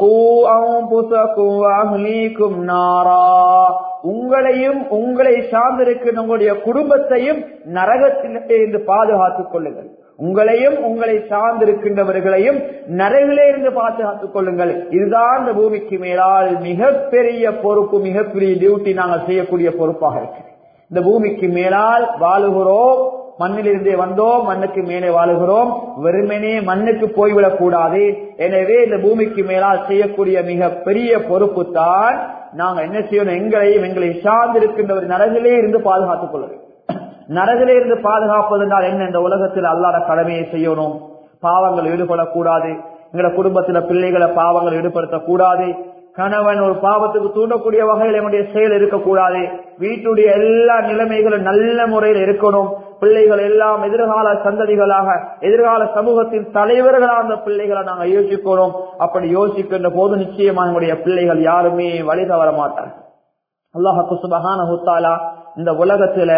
உங்களையும் உங்களை சார்ந்திருக்கிற உங்களுடைய குடும்பத்தையும் நரகத்திலே இருந்து பாதுகாத்துக் கொள்ளுங்கள் உங்களையும் உங்களை சார்ந்திருக்கின்றவர்களையும் நரகிலே இருந்து பாதுகாத்துக் கொள்ளுங்கள் இதுதான் இந்த பூமிக்கு மேலால் மிகப்பெரிய பொறுப்பு மிகப்பெரிய டியூட்டி நாங்கள் செய்யக்கூடிய பொறுப்பாக இருக்கு இந்த பூமிக்கு மேலால் வாழுகிறோம் மண்ணிலிருந்தே வந்தோம் மண்ணுக்கு மேலே வாழுகிறோம் வெறுமனே மண்ணுக்கு போய்விடக் கூடாது எனவே இந்த பூமிக்கு மேலால் செய்யக்கூடிய மிக பெரிய பொறுப்பு தான் நாங்க என்ன செய்யணும் எங்களையும் எங்களை சார்ந்திருக்கின்றவர் நரகிலே இருந்து பாதுகாத்துக் கொள்ள வேண்டும் நரகிலே இருந்து பாதுகாப்பதென்றால் என்ன இந்த உலகத்தில் அல்லாத கடமையை செய்யணும் பாவங்கள் ஈடுபடக்கூடாது எங்களோட குடும்பத்துல பிள்ளைகளை பாவங்கள் ஈடுபடுத்தக்கூடாது கணவன் ஒரு பாவத்துக்கு தூண்டக்கூடிய வகையில் என்னுடைய செயல் இருக்கக்கூடாது வீட்டுடைய எல்லா நிலைமைகளும் நல்ல முறையில் இருக்கணும் பிள்ளைகள் எல்லாம் எதிர்கால சந்ததிகளாக எதிர்கால சமூகத்தின் தலைவர்களாக அந்த பிள்ளைகளை நாங்க யோசிக்கணும் அப்படி யோசிக்கின்ற போது நிச்சயமா எங்களுடைய பிள்ளைகள் யாருமே வழி தவற மாட்டார்கள் அல்லாஹு சுபகான ஹுத்தாலா இந்த உலகத்துல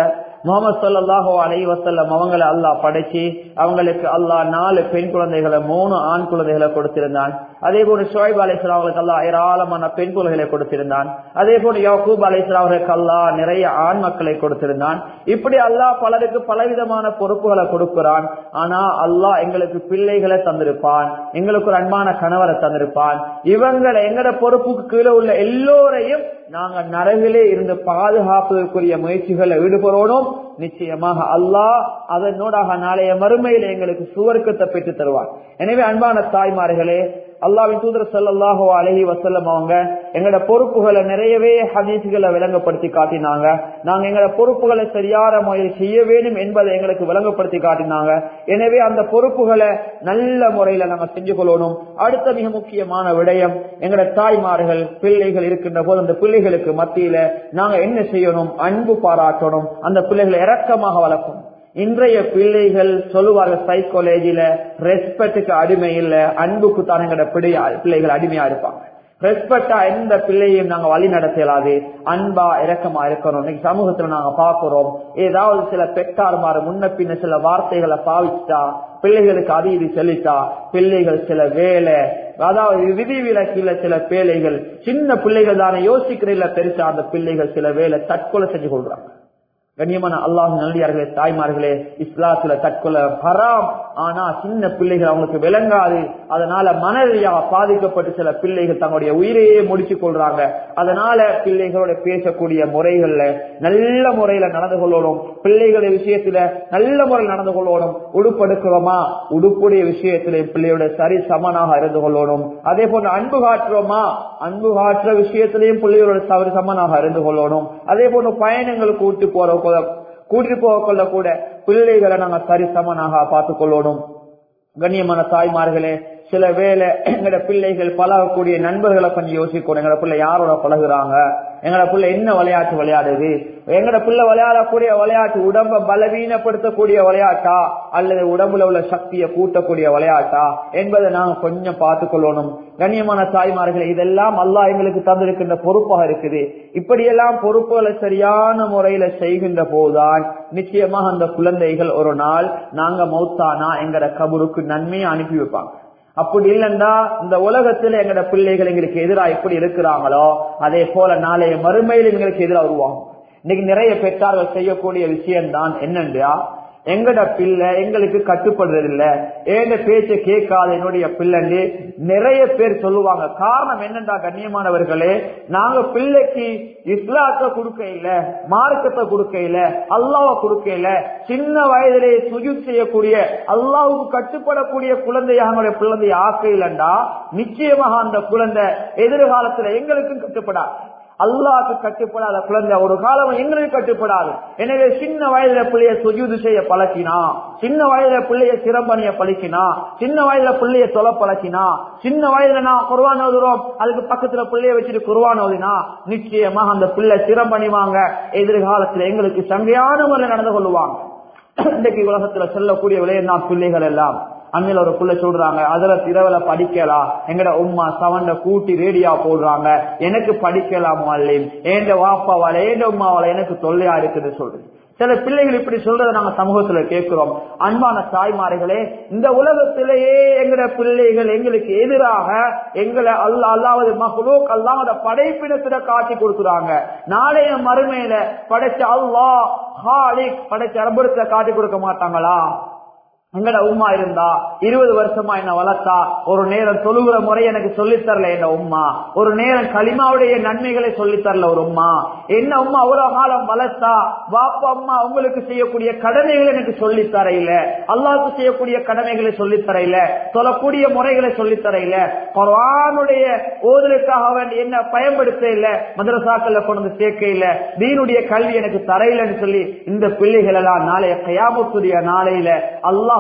முகமது சல்லாஹோ அலை வசல்லம் அவங்களை அல்லாஹ் படைச்சு அவங்களுக்கு அல்லாஹ் நாலு பெண் குழந்தைகளை மூணு ஆண் குழந்தைகளை கொடுத்திருந்தான் அதே போல ஷோய்ப் அலிஸ்லாம் அவர்களுக்கு அல்லாஹ் ஏராளமான பெண் குழந்தைகளை கொடுத்திருந்தான் அதே போல யாக்கூப் அலிஸ்லாம் அவர்களுக்கு அல்லாஹ் நிறைய ஆண் மக்களை கொடுத்திருந்தான் இப்படி அல்லாஹ் பலருக்கு பலவிதமான பொறுப்புகளை கொடுக்கிறான் ஆனா அல்லாஹ் எங்களுக்கு பிள்ளைகளை தந்திருப்பான் எங்களுக்கு ஒரு அன்பான கணவரை தந்திருப்பான் இவங்களை எங்கட பொறுப்புக்கு கீழே உள்ள எல்லோரையும் நாங்க நரகிலே இருந்து பாதுகாப்பதற்குரிய முயற்சிகளை ஈடுபடணும் நிச்சயமாக அல்லாஹ் அதனோடாக நாளைய மறுமையில எங்களுக்கு சுவர்க்கத்தை பெற்று தருவார் எனவே அன்பான தாய்மார்களே அல்லாவின் தூதர் சல்லாஹோ அலஹி வசல்லம் அவங்க எங்களோட பொறுப்புகளை நிறையவே ஹதீசுகளை விளங்கப்படுத்தி காட்டினாங்க நாங்க எங்களோட பொறுப்புகளை சரியான முறையில் செய்ய வேண்டும் என்பதை எங்களுக்கு விளங்கப்படுத்தி காட்டினாங்க எனவே அந்த பொறுப்புகளை நல்ல முறையில நாங்க செஞ்சு கொள்ளணும் அடுத்த மிக முக்கியமான விடயம் எங்களோட தாய்மார்கள் பிள்ளைகள் இருக்கின்ற போது அந்த பிள்ளைகளுக்கு மத்தியில நாங்க என்ன செய்யணும் அன்பு பாராட்டணும் அந்த பிள்ளைகளை இரக்கமாக வளர்க்கணும் இன்றைய பிள்ளைகள் சொல்லுவார்கள் சைக்காலஜில ரெஸ்பெக்டுக்கு அடிமை இல்ல அன்புக்கு தான் எங்கட பிள்ளைகள் அடிமையா இருப்பாங்க ரெஸ்பெக்டா எந்த பிள்ளையும் நாங்க வழி நடத்தலாது அன்பா இரக்கமா இருக்கணும் இன்னைக்கு சமூகத்துல நாங்க பாக்குறோம் ஏதாவது சில பெற்றார்மாறு முன்ன பின்ன சில வார்த்தைகளை பாவிச்சுட்டா பிள்ளைகளுக்கு அது இது சொல்லிட்டா பிள்ளைகள் சில வேலை அதாவது விதி விலக்கில சில பிள்ளைகள் சின்ன பிள்ளைகள் தானே யோசிக்கிறீங்கள பெருசா அந்த பிள்ளைகள் சில வேலை தற்கொலை செஞ்சு கொள்றாங்க கண்ணியமான அல்லாஹ் நல்லியார்களே தாய்மார்களே இஸ்லாத்துல தற்கொலை ஹராம் ஆனா சின்ன பிள்ளைகள் அவங்களுக்கு விளங்காது அதனால மனரீதியாக பாதிக்கப்பட்டு சில பிள்ளைகள் தங்களுடைய உயிரையே முடிச்சு கொள்றாங்க அதனால பிள்ளைகளோட பேசக்கூடிய முறைகள்ல நல்ல முறையில நடந்து கொள்ளணும் பிள்ளைகள விஷயத்துல நல்ல முறையில் நடந்து கொள்ளணும் உடுப்படுக்கிறோமா உடுப்புடைய விஷயத்துல பிள்ளையோட சரி சமனாக இருந்து கொள்ளணும் அதே போன்று அன்பு காட்டுறோமா அன்பு காட்டுற விஷயத்திலையும் பிள்ளைகளோட சரி சமனாக இருந்து கொள்ளணும் அதே போன்று பயணங்களுக்கு கூட்டு போற கூட்டிட்டு போக கொள்ள கூட பிள்ளைகளை நாங்க சரி சமனாக பார்த்துக் கொள்ளணும் கண்ணியமான தாய்மார்களே சில வேலை எங்கட பிள்ளைகள் பழகக்கூடிய நண்பர்களை கொஞ்சம் யோசிக்கணும் எங்கட பிள்ளை யாரோட பழகுறாங்க எங்கட பிள்ளை என்ன விளையாட்டு விளையாடுது எங்கட பிள்ளை விளையாடக்கூடிய விளையாட்டு உடம்ப பலவீனப்படுத்தக்கூடிய விளையாட்டா அல்லது உடம்புல உள்ள சக்தியை கூட்டக்கூடிய விளையாட்டா என்பதை நாங்க கொஞ்சம் பார்த்து கொள்ளணும் கண்ணியமான தாய்மார்கள் இதெல்லாம் அல்லாஹ் எங்களுக்கு தந்திருக்கின்ற பொறுப்பாக இருக்குது இப்படியெல்லாம் பொறுப்புகளை சரியான முறையில செய்கின்ற போதுதான் நிச்சயமாக அந்த குழந்தைகள் ஒரு நாள் நாங்க மௌத்தானா எங்கட கபருக்கு நன்மையை அனுப்பி வைப்பாங்க அப்படி இல்லைன்னா இந்த உலகத்துல எங்கட பிள்ளைகள் எங்களுக்கு எதிராக எப்படி இருக்கிறாங்களோ அதே போல நாளைய மறுமையில் எங்களுக்கு எதிராக வருவாங்க இன்னைக்கு நிறைய பெற்றார்கள் செய்யக்கூடிய விஷயம் தான் என்னன்றா எங்கட பிள்ளை எங்களுக்கு கட்டுப்படுறது இல்ல ஏண்ட பேச்ச கேட்காத என்னுடைய பிள்ளைன்னு நிறைய பேர் சொல்லுவாங்க காரணம் என்னண்டா கண்ணியமானவர்களே நாங்க பிள்ளைக்கு இஸ்லாத்தை கொடுக்க இல்ல மார்க்கத்தை கொடுக்க இல்ல அல்லாவை கொடுக்க இல்ல சின்ன வயதிலே சுஜித் செய்யக்கூடிய அல்லாவுக்கு கட்டுப்படக்கூடிய குழந்தையாக குழந்தை ஆக்க இல்லண்டா நிச்சயமாக அந்த குழந்தை எதிர்காலத்துல எங்களுக்கும் கட்டுப்படாது அல்லாக்கு கட்டுப்படாத குழந்தை ஒரு காலம் எங்களுக்கு கட்டுப்படாது எனவே சின்ன வயதுல பிள்ளைய சுஜூது செய்ய பழக்கினா சின்ன வயதுல பிள்ளைய சிறம்பணிய பழக்கினா சின்ன வயதுல பிள்ளைய தொலை பழக்கினா சின்ன வயதுல நான் குருவான் ஓதுறோம் அதுக்கு பக்கத்துல பிள்ளைய வச்சுட்டு குருவான் ஓதினா நிச்சயமா அந்த பிள்ளை சிறம்பணிவாங்க எதிர்காலத்துல எங்களுக்கு சங்கையான முறையில் நடந்து கொள்ளுவாங்க இன்றைக்கு உலகத்துல சொல்லக்கூடிய விளையாட்டு பிள்ளைகள் எல்லாம் அண்மையில ஒரு புள்ள சொல்றாங்க அதுல இரவுல படிக்கலாம் எங்கட உமா சவண்ட கூட்டி ரேடியா போடுறாங்க எனக்கு படிக்கலாமா இல்லையும் ஏண்ட வாப்பாவால ஏண்ட உமாவால எனக்கு தொல்லையா இருக்குது சொல்றது சில பிள்ளைகள் இப்படி சொல்றதை நாங்க சமூகத்துல கேட்கிறோம் அன்பான தாய்மார்களே இந்த உலகத்திலேயே எங்கட பிள்ளைகள் எங்களுக்கு எதிராக எங்களை அல்ல அல்லாவது மகளோக் அல்லாத படைப்பிடத்தில காட்டி கொடுக்குறாங்க நாளைய மறுமையில படைச்ச அல்லா ஹாலிக் படைச்ச அரபுரத்துல காட்டி கொடுக்க மாட்டாங்களா எங்கட உமா இருந்தா இருபது வருஷமா என்ன வளர்த்தா ஒரு நேரம் தொழுகிற முறை எனக்கு சொல்லித்தரல என்ன உமா ஒரு நேரம் களிமாவுடைய நன்மைகளை சொல்லித்தரல ஒரு உமா என்ன உமா அவ்வளவு காலம் வளர்த்தா பாப்பா அம்மா உங்களுக்கு செய்யக்கூடிய கடமைகளை எனக்கு சொல்லித்தர இல்ல அல்லாவுக்கு செய்யக்கூடிய கடமைகளை சொல்லித்தர இல்ல சொல்லக்கூடிய முறைகளை சொல்லித்தர இல்ல குரானுடைய ஓதலுக்காக வேண்டி என்ன பயன்படுத்த இல்ல மதரசாக்கள்ல கொண்டு வந்து சேர்க்க இல்ல தீனுடைய கல்வி எனக்கு தரையிலன்னு சொல்லி இந்த பிள்ளைகள் எல்லாம் நாளைய கயாமத்துடைய நாளையில அல்லாஹ்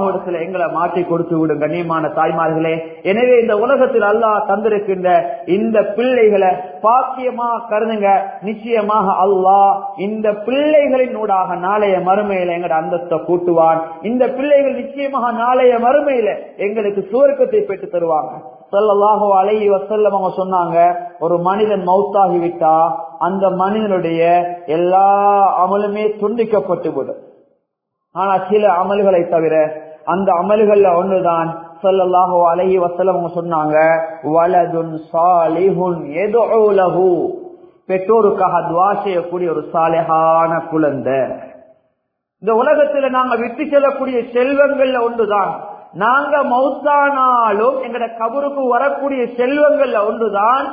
அல்லாஹிடத்துல எங்களை மாற்றி கொடுத்து விடும் கண்ணியமான தாய்மார்களே எனவே இந்த உலகத்தில் அல்லாஹ் தந்திருக்கின்ற இந்த பிள்ளைகளை பாக்கியமா கருதுங்க நிச்சயமாக அல்லாஹ் இந்த பிள்ளைகளின் ஊடாக நாளைய மறுமையில எங்கட அந்தஸ்தை கூட்டுவான் இந்த பிள்ளைகள் நிச்சயமாக நாளைய மறுமையில எங்களுக்கு சுவர்க்கத்தை பெற்று தருவாங்க சொல்லலாகோ அலைஹி வசல்லம் அவங்க சொன்னாங்க ஒரு மனிதன் மௌத்தாகி விட்டா அந்த மனிதனுடைய எல்லா அமலுமே துண்டிக்கப்பட்டு விடும் ஆனா சில அமல்களை தவிர அந்த அமல்கள்ல ஒண்ணுதான் சொல்லலாகோ அலைஹி வசல்லம் அவங்க சொன்னாங்க வலதுன் சாலிஹுன் எதோ பெற்றோருக்காக துவா செய்யக்கூடிய ஒரு சாலையான குழந்தை இந்த உலகத்துல நாங்க விட்டு செல்லக்கூடிய செல்வங்கள்ல ஒன்றுதான் நாங்க மௌத்தானாலும் எங்கட கபருக்கு வரக்கூடிய செல்வங்கள்ல ஒன்றுதான்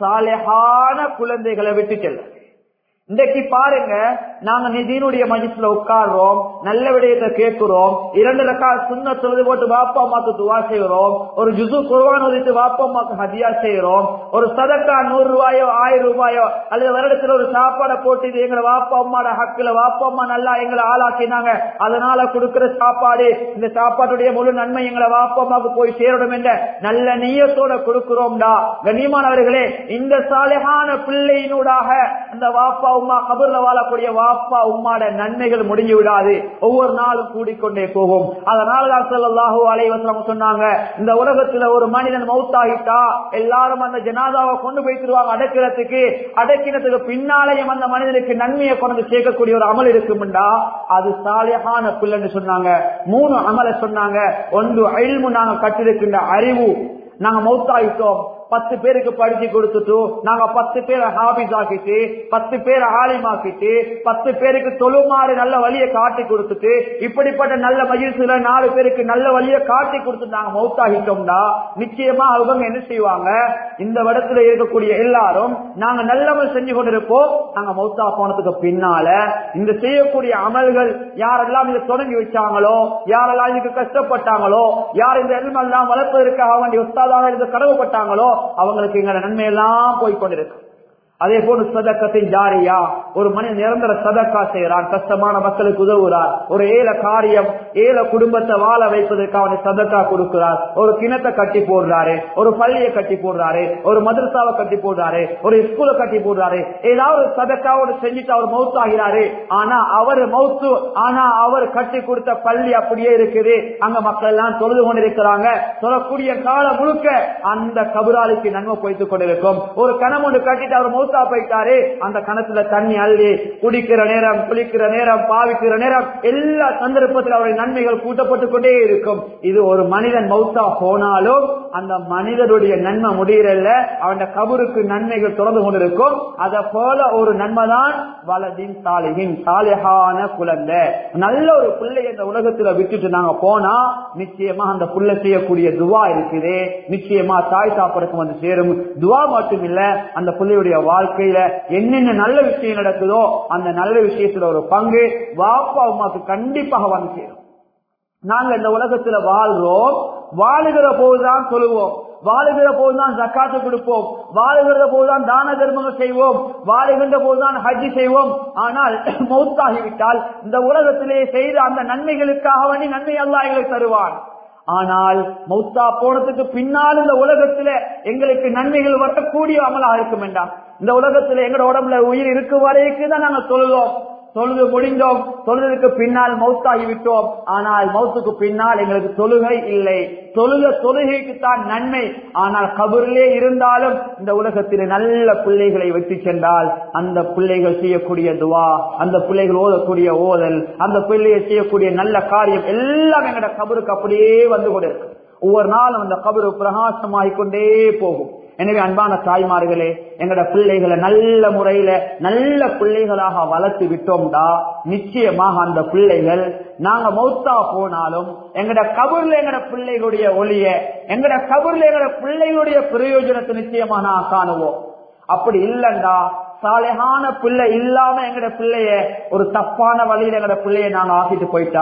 சாலையான குழந்தைகளை விட்டு செல்ல இன்றைக்கு பாருங்க நாங்க நிதியினுடைய மஜிஸ்ல உட்கார்றோம் நல்ல விடயத்தை கேட்கிறோம் இரண்டு ரக்கா சுண்ண தொழுது போட்டு வாப்பா அம்மாக்கு துவா செய்கிறோம் ஒரு ஜுசு குர்வான் உதித்து வாப்பா அம்மாக்கு ஹதியா செய்கிறோம் ஒரு சதக்கா நூறு ரூபாயோ ஆயிரம் ரூபாயோ அல்லது வருடத்துல ஒரு சாப்பாடை போட்டு இது எங்களை வாப்பா அம்மாட ஹக்குல வாப்பா அம்மா நல்லா எங்களை ஆளாக்கினாங்க அதனால கொடுக்கிற சாப்பாடு இந்த சாப்பாட்டுடைய முழு நன்மை எங்களை வாப்பா அம்மாவுக்கு போய் சேரணும் என்ற நல்ல நீயத்தோட கொடுக்கிறோம்டா கண்ணியமானவர்களே இந்த சாலையான பிள்ளையினூடாக அந்த வாப்பா உமா கபர்ல வாழக்கூடிய வாப்பா உம்மாட நன்மைகள் முடிஞ்சு விடாது ஒவ்வொரு நாளும் கூடிக்கொண்டே போகும் அதனாலதான் சொல்லலாஹு அலைவசம் சொன்னாங்க இந்த உலகத்துல ஒரு மனிதன் மௌத்தாகிட்டா எல்லாரும் அந்த ஜனாதாவை கொண்டு போய்த்துருவாங்க அடக்கிறதுக்கு அடக்கினத்துக்கு பின்னாலேயும் அந்த மனிதனுக்கு நன்மையை கொண்டு சேர்க்கக்கூடிய ஒரு அமல் இருக்கும்டா அது சாலையான பிள்ளைன்னு சொன்னாங்க மூணு அமலை சொன்னாங்க ஒன்று அழிவு நாங்க கட்டிருக்கின்ற அறிவு நாங்க மௌத்தாயிட்டோம் பத்து பேருக்கு படிச்சு கொடுத்துட்டு நாங்க பத்து பேரை ஹாபிஸ் ஆக்கிட்டு பத்து பேரை ஆலிமாக்கிட்டு பத்து பேருக்கு தொழுமாறு நல்ல வழியை காட்டி கொடுத்துட்டு இப்படிப்பட்ட நல்ல மகிழ்ச்சியில நாலு பேருக்கு நல்ல வழியை காட்டி கொடுத்து நாங்க மௌத்தாகிட்டோம்டா நிச்சயமா அவங்க என்ன செய்வாங்க இந்த இடத்துல இருக்கக்கூடிய எல்லாரும் நாங்க நல்லவள் செஞ்சு கொண்டிருப்போம் நாங்க மௌத்தா போனதுக்கு பின்னால இந்த செய்யக்கூடிய அமல்கள் யாரெல்லாம் இதை தொடங்கி வச்சாங்களோ யாரெல்லாம் இதுக்கு கஷ்டப்பட்டாங்களோ யார் இந்த எல்லாம் வளர்ப்பதற்காக வேண்டிய உஸ்தாதாக இருந்து கடவுப்பட்டாங்களோ அவங்களுக்கு எங்களை நன்மையெல்லாம் போய்கொண்டிருக்கு அதே போல சதக்கத்தின் ஜாரியா ஒரு மனிதன் நிரந்தர சதக்கா செய்யறான் கஷ்டமான மக்களுக்கு உதவுறார் ஒரு ஏல காரியம் ஏல குடும்பத்தை வாழ வைப்பதற்கு அவனை சதக்கா கொடுக்கிறார் ஒரு கிணத்தை கட்டி போடுறாரு ஒரு பள்ளியை கட்டி போடுறாரு ஒரு மதரசாவை கட்டி போடுறாரு ஒரு ஸ்கூலை கட்டி போடுறாரு ஏதாவது ஒரு சதக்காவோடு செஞ்சுட்டு அவர் மவுத்து ஆகிறாரு ஆனா அவர் மவுத்து ஆனா அவர் கட்டி கொடுத்த பள்ளி அப்படியே இருக்குது அங்க மக்கள் எல்லாம் தொழுது கொண்டிருக்கிறாங்க சொல்லக்கூடிய காலம் முழுக்க அந்த கபுராலிக்கு நன்மை போய்த்து கொண்டிருக்கும் ஒரு கணம் ஒன்று கட்டிட்டு அவர் மௌத்தா போயிட்டாரு அந்த கணத்துல தண்ணி அள்ளி குடிக்கிற நேரம் குளிக்கிற நேரம் பாவிக்கிற நேரம் எல்லா சந்தர்ப்பத்தில் அவருடைய நன்மைகள் கூட்டப்பட்டு கொண்டே இருக்கும் இது ஒரு மனிதன் மௌத்தா போனாலும் அந்த மனிதனுடைய நன்மை முடியறல்ல அவன் கபருக்கு நன்மைகள் தொடர்ந்து கொண்டிருக்கும் அத போல ஒரு நன்மை தான் வலதின் சாலிகின் சாலிகான குழந்தை நல்ல ஒரு பிள்ளை இந்த உலகத்துல விட்டுட்டு நாங்க போனா நிச்சயமா அந்த புள்ள செய்யக்கூடிய துவா இருக்குது நிச்சயமா தாய் சாப்பிடக்கு வந்து சேரும் துவா மட்டும் இல்ல அந்த பிள்ளையுடைய வாழ்க்கையில என்னென்ன நல்ல விஷயம் நடக்குதோ அந்த நல்ல விஷயத்துல ஒரு பங்கு வாப்பா அம்மாக்கு கண்டிப்பாக வந்து சேரும் நாங்க இந்த உலகத்துல வாழ்றோம் வாழுகிற போதுதான் சொல்லுவோம் வாழுகிற போதுதான் ஜக்காத்து கொடுப்போம் வாழுகிற போதுதான் தான தர்மங்கள் செய்வோம் வாழுகின்ற போதுதான் ஹஜ்ஜி செய்வோம் ஆனால் மௌத்தாகிவிட்டால் இந்த உலகத்திலே செய்த அந்த நன்மைகளுக்காக வேண்டி நன்மை அல்லா எங்களுக்கு தருவான் ஆனால் மௌத்தா போனதுக்கு பின்னால் இந்த உலகத்துல எங்களுக்கு நன்மைகள் வரக்கூடிய அமலாக இருக்கும் வேண்டாம் இந்த உலகத்துல எங்களோட உடம்புல உயிர் இருக்கும் வரைக்கும் தான் நாங்க சொல்லுவோம் தொழுது முடிந்தோம் தொழுதுக்கு பின்னால் மௌத்தாகி விட்டோம் ஆனால் மௌத்துக்கு பின்னால் எங்களுக்கு தொழுகை இல்லை தொழுக தொழுகைக்கு தான் நன்மை ஆனால் கபூரிலே இருந்தாலும் இந்த உலகத்தில் நல்ல பிள்ளைகளை வெற்றி சென்றால் அந்த பிள்ளைகள் செய்யக்கூடிய துவா அந்த பிள்ளைகள் ஓதக்கூடிய ஓதல் அந்த பிள்ளைகள் செய்யக்கூடிய நல்ல காரியம் எல்லாம் எங்கட கபருக்கு அப்படியே வந்து கொண்டிருக்கு ஒவ்வொரு நாளும் அந்த கபரு பிரகாசமாகிக் கொண்டே போகும் எனவே அன்பான தாய்மார்களே எங்கட பிள்ளைகளை நல்ல முறையில நல்ல பிள்ளைகளாக வளர்த்து விட்டோம்டா நிச்சயமாக அந்த பிள்ளைகள் நாங்க மௌத்தா போனாலும் எங்கட கபூர்ல எங்கட பிள்ளைகளுடைய ஒளிய எங்கட கபூர்ல எங்கட பிள்ளைகளுடைய பிரயோஜனத்தை நிச்சயமா நான் காணுவோம் அப்படி இல்லண்டா சாலையான பிள்ளை இல்லாம எங்கட பிள்ளைய ஒரு தப்பான வழியில எங்கட பிள்ளைய நாங்க ஆக்கிட்டு போயிட்டா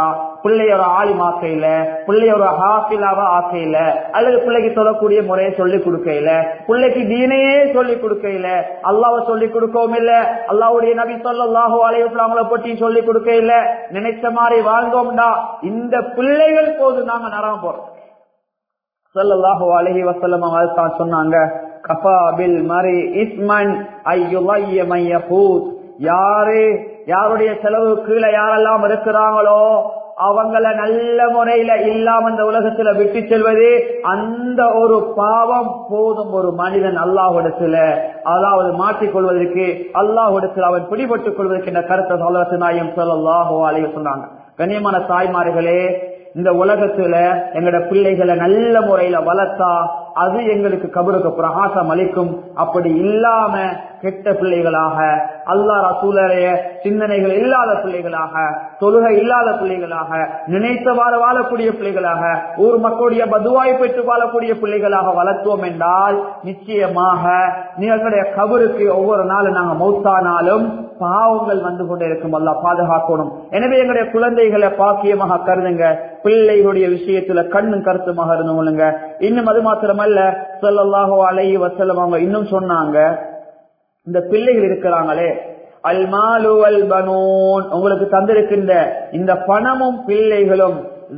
பிள்ளைய ஒரு ஆலிமாக்கையில பிள்ளைய ஒரு ஹாஃபிலாவா ஆக்கையில அல்லது பிள்ளைக்கு சொல்லக்கூடிய முறையை சொல்லி கொடுக்கையில பிள்ளைக்கு தீனையே சொல்லி கொடுக்கையில அல்லாவை சொல்லி கொடுக்கவும் இல்ல அல்லாவுடைய நபி சொல்லாஹோ அலையுஸ்லாமலை பற்றி சொல்லி கொடுக்கையில நினைச்ச மாதிரி வாழ்ந்தோம்டா இந்த பிள்ளைகள் போது நாங்க நரகம் போறோம் சல்லாஹோ அலஹி வசல்லம் தான் சொன்னாங்க கஃபா பில் மரி இஸ்மன் ஐயுலையமையபூத் யாரு யாருடைய செலவு கீழே யாரெல்லாம் இருக்கிறாங்களோ அவங்கள நல்ல முறையில இல்லாம இந்த உலகத்துல விட்டு செல்வது அந்த ஒரு பாவம் போதும் ஒரு மனிதன் அல்லாஹிடத்துல அதாவது மாற்றிக்கொள்வதற்கு அல்லாஹிடத்தில் அவன் பிடிபட்டுக் கொள்வதற்கு இந்த கருத்தை சொல்லத்து நாயம் சொல்லலாஹோ அலைய சொன்னாங்க கண்ணியமான தாய்மார்களே இந்த உலகத்துல எங்கட பிள்ளைகளை நல்ல முறையில வளர்த்தா அது எங்களுக்கு கபருக்கு பிரகாசம் அளிக்கும் அப்படி இல்லாம கெட்ட பிள்ளைகளாக அல்லா ரசூலரைய சிந்தனைகள் இல்லாத பிள்ளைகளாக தொழுகை இல்லாத பிள்ளைகளாக நினைத்தவாறு வாழக்கூடிய பிள்ளைகளாக ஊர் மக்களுடைய பதுவாய் பெற்று வாழக்கூடிய பிள்ளைகளாக வளர்த்தோம் என்றால் நிச்சயமாக நீங்களுடைய கபருக்கு ஒவ்வொரு நாளும் நாங்க மௌத்தானாலும் பாவங்கள் வந்து கொண்டே இருக்கும் அல்லா பாதுகாக்கணும் எனவே எங்களுடைய குழந்தைகளை பாக்கியமாக கருதுங்க பிள்ளைகளுடைய விஷயத்துல கண்ணும் கருத்துமாக இருந்தவங்களுங்க இன்னும் அது மாத்திரமல்ல சொல்லல்லாஹோ அலைஹி வசல்லம் அவங்க இன்னும் சொன்னாங்க இந்த பிள்ளைகள் இருக்கிறாங்களே அல்மாலு அல் பனூன் உங்களுக்கு தந்திருக்கின்ற இந்த பணமும் பிள்ளைகளும்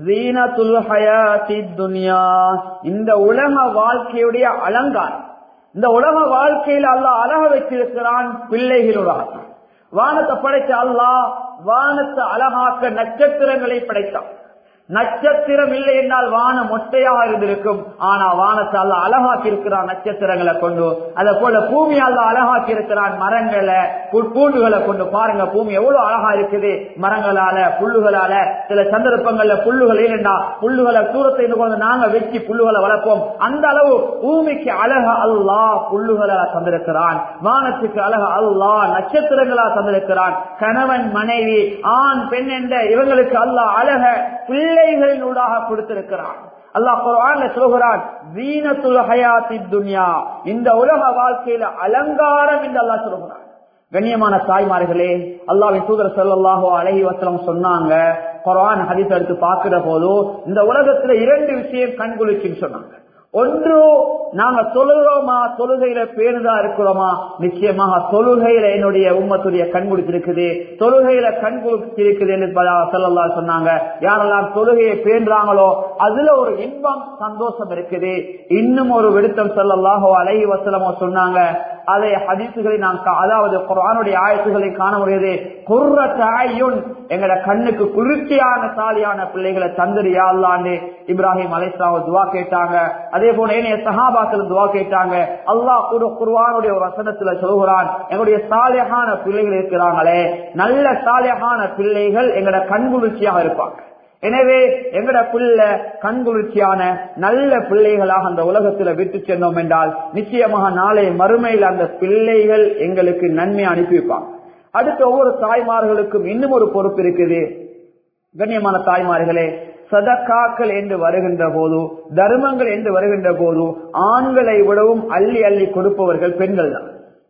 இந்த உலக வாழ்க்கையுடைய அலங்காரம் இந்த உலக வாழ்க்கையில் அல்லாஹ் அழக வச்சிருக்கிறான் பிள்ளைகளுடன் வானத்தை படைச்ச அல்லாஹ் வானத்தை அழகாக்க நட்சத்திரங்களை படைத்தான் நட்சத்திரம் இல்லை என்றால் வானம் மொட்டையாக இருந்திருக்கும் ஆனா வானத்தை அல்ல அழகாக்கி இருக்கிறான் நட்சத்திரங்களை கொண்டு அதை போல பூமி அல்ல அழகாக்கி இருக்கிறான் மரங்களை பூண்டுகளை கொண்டு பாருங்க பூமி எவ்வளவு அழகா இருக்குது மரங்களால புல்லுகளால சில சந்தர்ப்பங்கள்ல புல்லுகள் இல்லைண்டா புல்லுகளை தூரத்தை கொண்டு நாங்க வெட்டி புல்லுகளை வளர்ப்போம் அந்த அளவு பூமிக்கு அழக அல்லா புல்லுகளை தந்திருக்கிறான் வானத்துக்கு அழக அல்லா நட்சத்திரங்களா தந்திருக்கிறான் கணவன் மனைவி ஆண் பெண் என்ற இவங்களுக்கு அல்லா அழக பிள்ளைகளினூடாக கொடுத்திருக்கிறான் அல்லாஹ் குர்ஆன்ல சொல்கிறான் ஜீனத்துல் ஹயாத்தி துன்யா இந்த உலக வாழ்க்கையில அலங்காரம் என்று அல்லாஹ் சொல்கிறான் கண்ணியமான தாய்மார்களே அல்லாவின் தூதர் ஸல்லல்லாஹு அலைஹி வஸல்லம் சொன்னாங்க குர்ஆன் ஹதீஸ் எடுத்து பார்க்கிற போது இந்த உலகத்துல இரண்டு விஷயம் கண்குளிச்சுன்னு சொன்னாங்க ஒன்று நாங்க தொழுகிறோமா தொழுகையில பேருதா இருக்கிறோமா நிச்சயமாக தொழுகையில என்னுடைய உம்மத்துடைய கண் குடிச்சிருக்குது தொழுகையில கண் குடிச்சிருக்குது என்று சொல்லலா சொன்னாங்க யாரெல்லாம் தொழுகையை பேன்றாங்களோ அதுல ஒரு இன்பம் சந்தோஷம் இருக்குது இன்னும் ஒரு விடுத்தம் சொல்லலாகோ அலைஹி வசலமோ சொன்னாங்க அதை ஹதீசுகளை நாம் அதாவது குரானுடைய ஆயத்துகளை காண முடியுது குர்ர தாயுன் எங்கட கண்ணுக்கு குளிர்ச்சியான சாலியான பிள்ளைகளை தந்திரியா அல்லாண்டு இப்ராஹிம் அலைஸ்லாம துவா கேட்டாங்க அதே போல ஏனைய சஹாபாக்கள் துவா கேட்டாங்க அல்லாஹ் குரு குர்வானுடைய ஒரு வசனத்துல சொல்கிறான் எங்களுடைய சாலியான பிள்ளைகள் இருக்கிறாங்களே நல்ல சாலியான பிள்ளைகள் எங்கட கண் குளிர்ச்சியாக இருப்பாங்க எனவே எங்கட பிள்ளை கண்குளிர்ச்சியான நல்ல பிள்ளைகளாக அந்த உலகத்துல விட்டு சென்றோம் என்றால் நிச்சயமாக நாளை மறுமையில் அந்த பிள்ளைகள் எங்களுக்கு நன்மை அனுப்பி வைப்பாங்க அடுத்த ஒவ்வொரு தாய்மார்களுக்கும் இன்னும் ஒரு பொறுப்பு இருக்குது கண்ணியமான தாய்மார்களே சதக்காக்கள் என்று வருகின்ற போது தர்மங்கள் என்று வருகின்ற போது ஆண்களை விடவும் அள்ளி அள்ளி கொடுப்பவர்கள் பெண்கள் தான்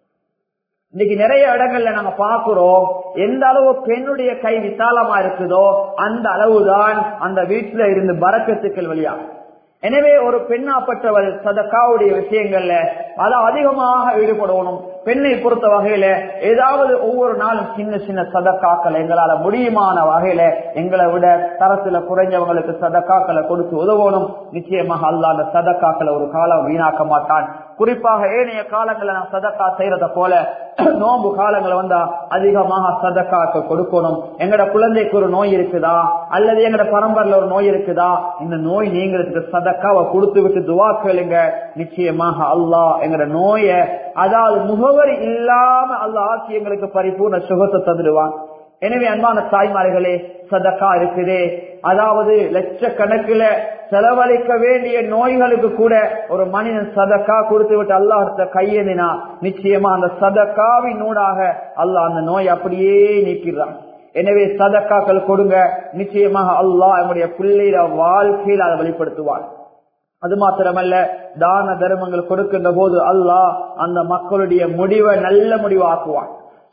இன்னைக்கு நிறைய இடங்கள்ல நாங்க பாக்குறோம் எந்த அளவு பெண்ணுடைய கை விசாலமா இருக்குதோ அந்த அளவுதான் அந்த வீட்டுல இருந்து பறக்கத்துக்கள் வழியாகும் எனவே ஒரு பெண்ணாப்பட்டவள் சதக்காவுடைய விஷயங்கள்ல அத அதிகமாக ஈடுபடணும் பெண்ணை பொறுத்த வகையில ஏதாவது ஒவ்வொரு நாளும் சின்ன சின்ன சதக்காக்கள் எங்களால முடியுமான வகையில எங்களை விட தரத்துல குறைஞ்சவங்களுக்கு சதக்காக்களை கொடுத்து உதவணும் நிச்சயமாக அல்ல அந்த சதக்காக்களை ஒரு காலம் வீணாக்க மாட்டான் குறிப்பாக ஏனைய காலங்களை நான் சதக்கா செய்யறத போல நோம்பு காலங்களை வந்தா அதிகமாக சதக்காக்கள் கொடுக்கணும் எங்கட குழந்தைக்கு ஒரு நோய் இருக்குதா அல்லது எங்கட பரம்பரையில ஒரு நோய் இருக்குதா இந்த நோய் நீங்கிறதுக்கு சதக்காவை கொடுத்து விட்டு துவா கேளுங்க நிச்சயமாக அல்லாஹ் எங்கட நோய அதாவது முகவரி இல்லாம அல்லாஹ் ஆக்கி எங்களுக்கு பரிபூர்ண சுகத்தை தந்துடுவான் எனவே அன்பான தாய்மார்களே சதக்கா இருக்குது அதாவது லட்சக்கணக்கில் செலவழிக்க வேண்டிய நோய்களுக்கு கூட ஒரு மனிதன் சதக்கா கொடுத்து விட்டு அல்லாஹத்த கையெழுந்தினா நிச்சயமா அந்த சதக்காவின் நூடாக அல்லாஹ் அந்த நோய் அப்படியே நீக்கிறான் எனவே சதக்காக்கள் கொடுங்க நிச்சயமாக அல்லாஹ் நம்முடைய பிள்ளையில வாழ்க்கையில் அதை வெளிப்படுத்துவான் அது மாத்திரமல்ல தான தர்மங்கள் கொடுக்கின்ற போது அல்லாஹ் அந்த மக்களுடைய முடிவை நல்ல முடிவு ஆக்குவான்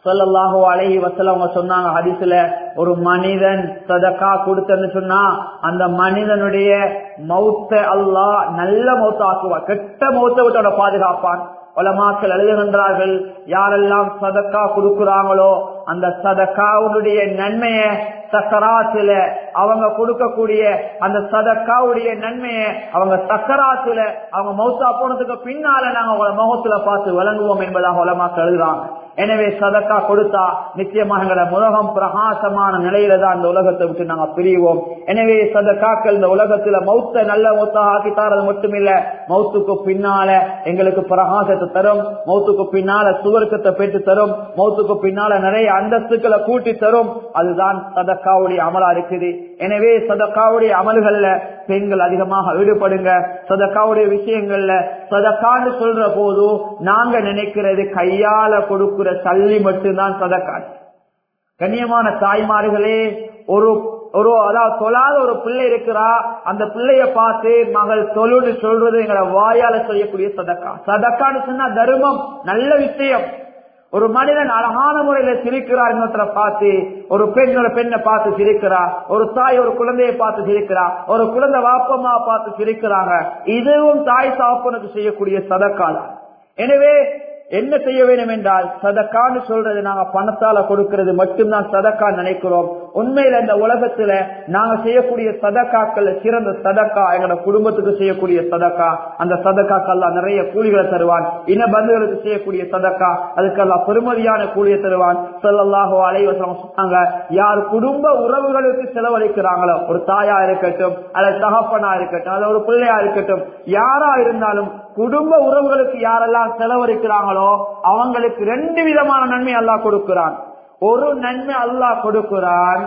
சொல்லல்லாஹோ அழகி வசல அவங்க சொன்னாங்க ஹதீஸ்ல ஒரு மனிதன் சதக்கா கொடுத்தன்னு சொன்னா அந்த மனிதனுடைய மௌத்த அல்லாஹ் நல்ல மௌத்த ஆக்குவான் கெட்ட மௌத்த விட்டோட பாதுகாப்பான் உலமாக்கள் எழுதுகின்றார்கள் யாரெல்லாம் சதக்கா கொடுக்கிறாங்களோ அந்த சதக்காவுடைய நன்மைய சக்கராத்துல அவங்க கொடுக்கக்கூடிய அந்த சதக்காவுடைய நன்மைய அவங்க சக்கராத்துல அவங்க மௌத்தா போனதுக்கு பின்னால நாங்க உங்களை முகத்துல பார்த்து விளங்குவோம் என்பதாக உலமாக்கள் எழுதுறாங்க எனவே சதக்கா கொடுத்தா நிச்சயமாக எங்களோட உலகம் பிரகாசமான நிலையில தான் இந்த உலகத்தை விட்டு நாங்க பிரிவோம் எனவே சதக்காக்கள் இந்த உலகத்துல மௌத்த நல்ல மௌத்தா ஆக்கி தாரது மட்டுமில்ல மௌத்துக்கு பின்னால எங்களுக்கு பிரகாசத்தை தரும் மௌத்துக்கு பின்னால சுவர்க்கத்தை பெற்று தரும் மௌத்துக்கு பின்னால நிறைய அந்தஸ்துக்களை கூட்டி தரும் அதுதான் சதக்காவுடைய அமலா இருக்குது எனவே சதக்காவுடைய அமல்கள்ல பெண்கள் அதிகமாக ஈடுபடுங்க சதக்காவுடைய விஷயங்கள்ல சதக்கான்னு சொல்ற போது நாங்க நினைக்கிறது கையால கொடுக்கிற சல்லி மட்டும்தான் சதக்கா கண்ணியமான தாய்மார்களே ஒரு ஒரு அதாவது தொழாத ஒரு பிள்ளை இருக்கிறா அந்த பிள்ளைய பார்த்து மகள் தொழுன்னு சொல்றது எங்களை வாயால செய்யக்கூடிய சதக்கா சதக்கான்னு சொன்னா தர்மம் நல்ல விஷயம் ஒரு மனிதன் அழகான முறையில சிரிக்கிறார் இன்னொருத்தர பார்த்து ஒரு பெண்ணோட பெண்ணை பார்த்து சிரிக்கிறா ஒரு தாய் ஒரு குழந்தையை பார்த்து சிரிக்கிறா ஒரு குழந்தை வாப்பமா பார்த்து சிரிக்கிறாங்க இதுவும் தாய் சாப்பனுக்கு செய்யக்கூடிய சதக்கால எனவே என்ன செய்ய வேண்டும் என்றால் சதக்கான்னு சொல்றது நாங்க பணத்தால கொடுக்கிறது மட்டும்தான் சதக்கா நினைக்கிறோம் உண்மையில இந்த உலகத்துல நாங்க செய்யக்கூடிய சதக்காக்கள் சிறந்த சதக்கா எங்களோட குடும்பத்துக்கு செய்யக்கூடிய சதக்கா அந்த சதக்காக்கெல்லாம் நிறைய கூலிகளை தருவான் இன பந்துகளுக்கு செய்யக்கூடிய சதக்கா அதுக்கெல்லாம் பெருமதியான கூலியை தருவான் சொல்லல்லாஹோ அலைவசம் சொன்னாங்க யார் குடும்ப உறவுகளுக்கு செலவழிக்கிறாங்களோ ஒரு தாயா இருக்கட்டும் அல்லது தகப்பனா இருக்கட்டும் அல்லது ஒரு பிள்ளையா இருக்கட்டும் யாரா இருந்தாலும் குடும்ப உறவுகளுக்கு யாரெல்லாம் செலவழிக்கிறாங்களோ அவங்களுக்கு ரெண்டு விதமான நன்மை அல்லாஹ் கொடுக்கிறான் ஒரு நன்மை அல்லாஹ் கொடுக்கிறான்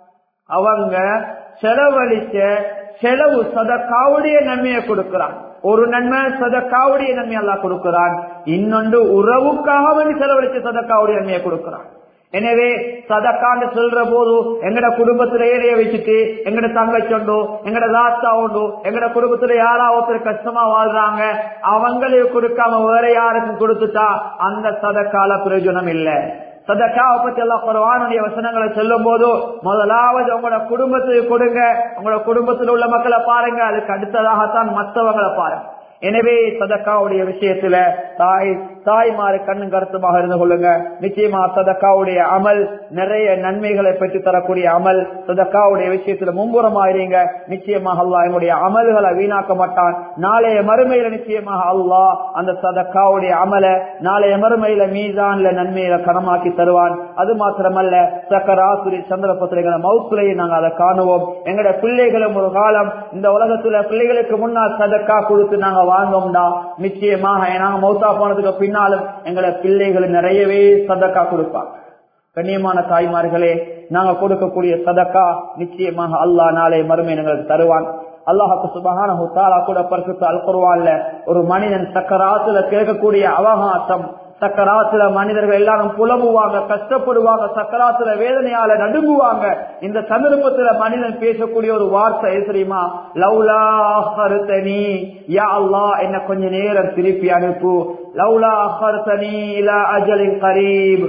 அவங்க செலவழிச்ச செலவு சதக்காவுடைய நன்மையை கொடுக்கிறான் ஒரு நன்மை சதக்காவுடைய நன்மை அல்லாஹ் கொடுக்கிறான் இன்னொன்று உறவுக்காக வேண்டி செலவழிச்ச சதக்காவுடைய நன்மையை கொடுக்கிறான் எனவே சதக்கான்னு சொல்ற போது எங்கட குடும்பத்துல ஏழைய வச்சுட்டு எங்கட தங்கச்சொண்டோ எங்கட தாத்தா உண்டோ எங்கட குடும்பத்துல யாரா ஒருத்தர் கஷ்டமா வாழ்றாங்க அவங்களுக்கு கொடுக்காம வேற யாருக்கும் கொடுத்துட்டா அந்த சதக்கால பிரயோஜனம் இல்லை சதக்காவை பத்தி எல்லாம் குறவானுடைய வசனங்களை சொல்லும் போது முதலாவது உங்களோட குடும்பத்துக்கு கொடுங்க உங்களோட குடும்பத்தில் உள்ள மக்களை பாருங்க அதுக்கு அடுத்ததாகத்தான் மற்றவங்களை பாருங்க எனவே சதக்காவுடைய விஷயத்துல தாய் தாய்மாறு கண்ணும் கருத்துமாக இருந்து கொள்ளுங்க நிச்சயமா சதக்காவுடைய அமல் நிறைய நன்மைகளை பெற்று தரக்கூடிய அமல் சதக்காவுடைய விஷயத்துல மும்புறமாயிருங்க நிச்சயமாக அல்லா என்னுடைய அமல்களை வீணாக்க மாட்டான் நாளைய மறுமையில நிச்சயமாக அல்லாஹ் அந்த சதக்காவுடைய அமல நாளைய மறுமையில மீதான்ல நன்மையில கனமாக்கி தருவான் அது மாத்திரமல்ல சக்கராசுரி சந்திரபத்திரிகளை மவுத்துலையும் நாங்க அதை காணுவோம் எங்கட பிள்ளைகளும் ஒரு காலம் இந்த உலகத்துல பிள்ளைகளுக்கு முன்னால் சதக்கா கொடுத்து நாங்க வாழ்ந்தோம்டா நிச்சயமாக நாங்க மௌத்தா போனதுக்கு பின்னாலும் எங்களை பிள்ளைகள் நிறையவே சதக்கா கொடுப்பாங்க கண்ணியமான தாய்மார்களே நாங்க கொடுக்கக்கூடிய சதக்கா நிச்சயமாக அல்லாஹ் நாளை மறுமை எங்களுக்கு தருவான் அல்லாஹாக்கு சுபகான தாலா கூட பரிசுத்த அல்குருவான்ல ஒரு மனிதன் சக்கராத்துல கேட்கக்கூடிய அவகாசம் சக்கராத்துல மனிதர்கள் எல்லாரும் புலம்புவாங்க கஷ்டப்படுவாங்க சக்கராத்துல வேதனையால நடுங்குவாங்க இந்த சந்தர்ப்பத்துல மனிதன் பேசக்கூடிய ஒரு வார்த்தை எது தெரியுமா லவ்லா அஹர்தனி யா அல்லாஹ் என்ன கொஞ்ச நேரம் திருப்பி அனுப்பு லவ்லா அஹர்தனி இலா அஜலின் கரீப்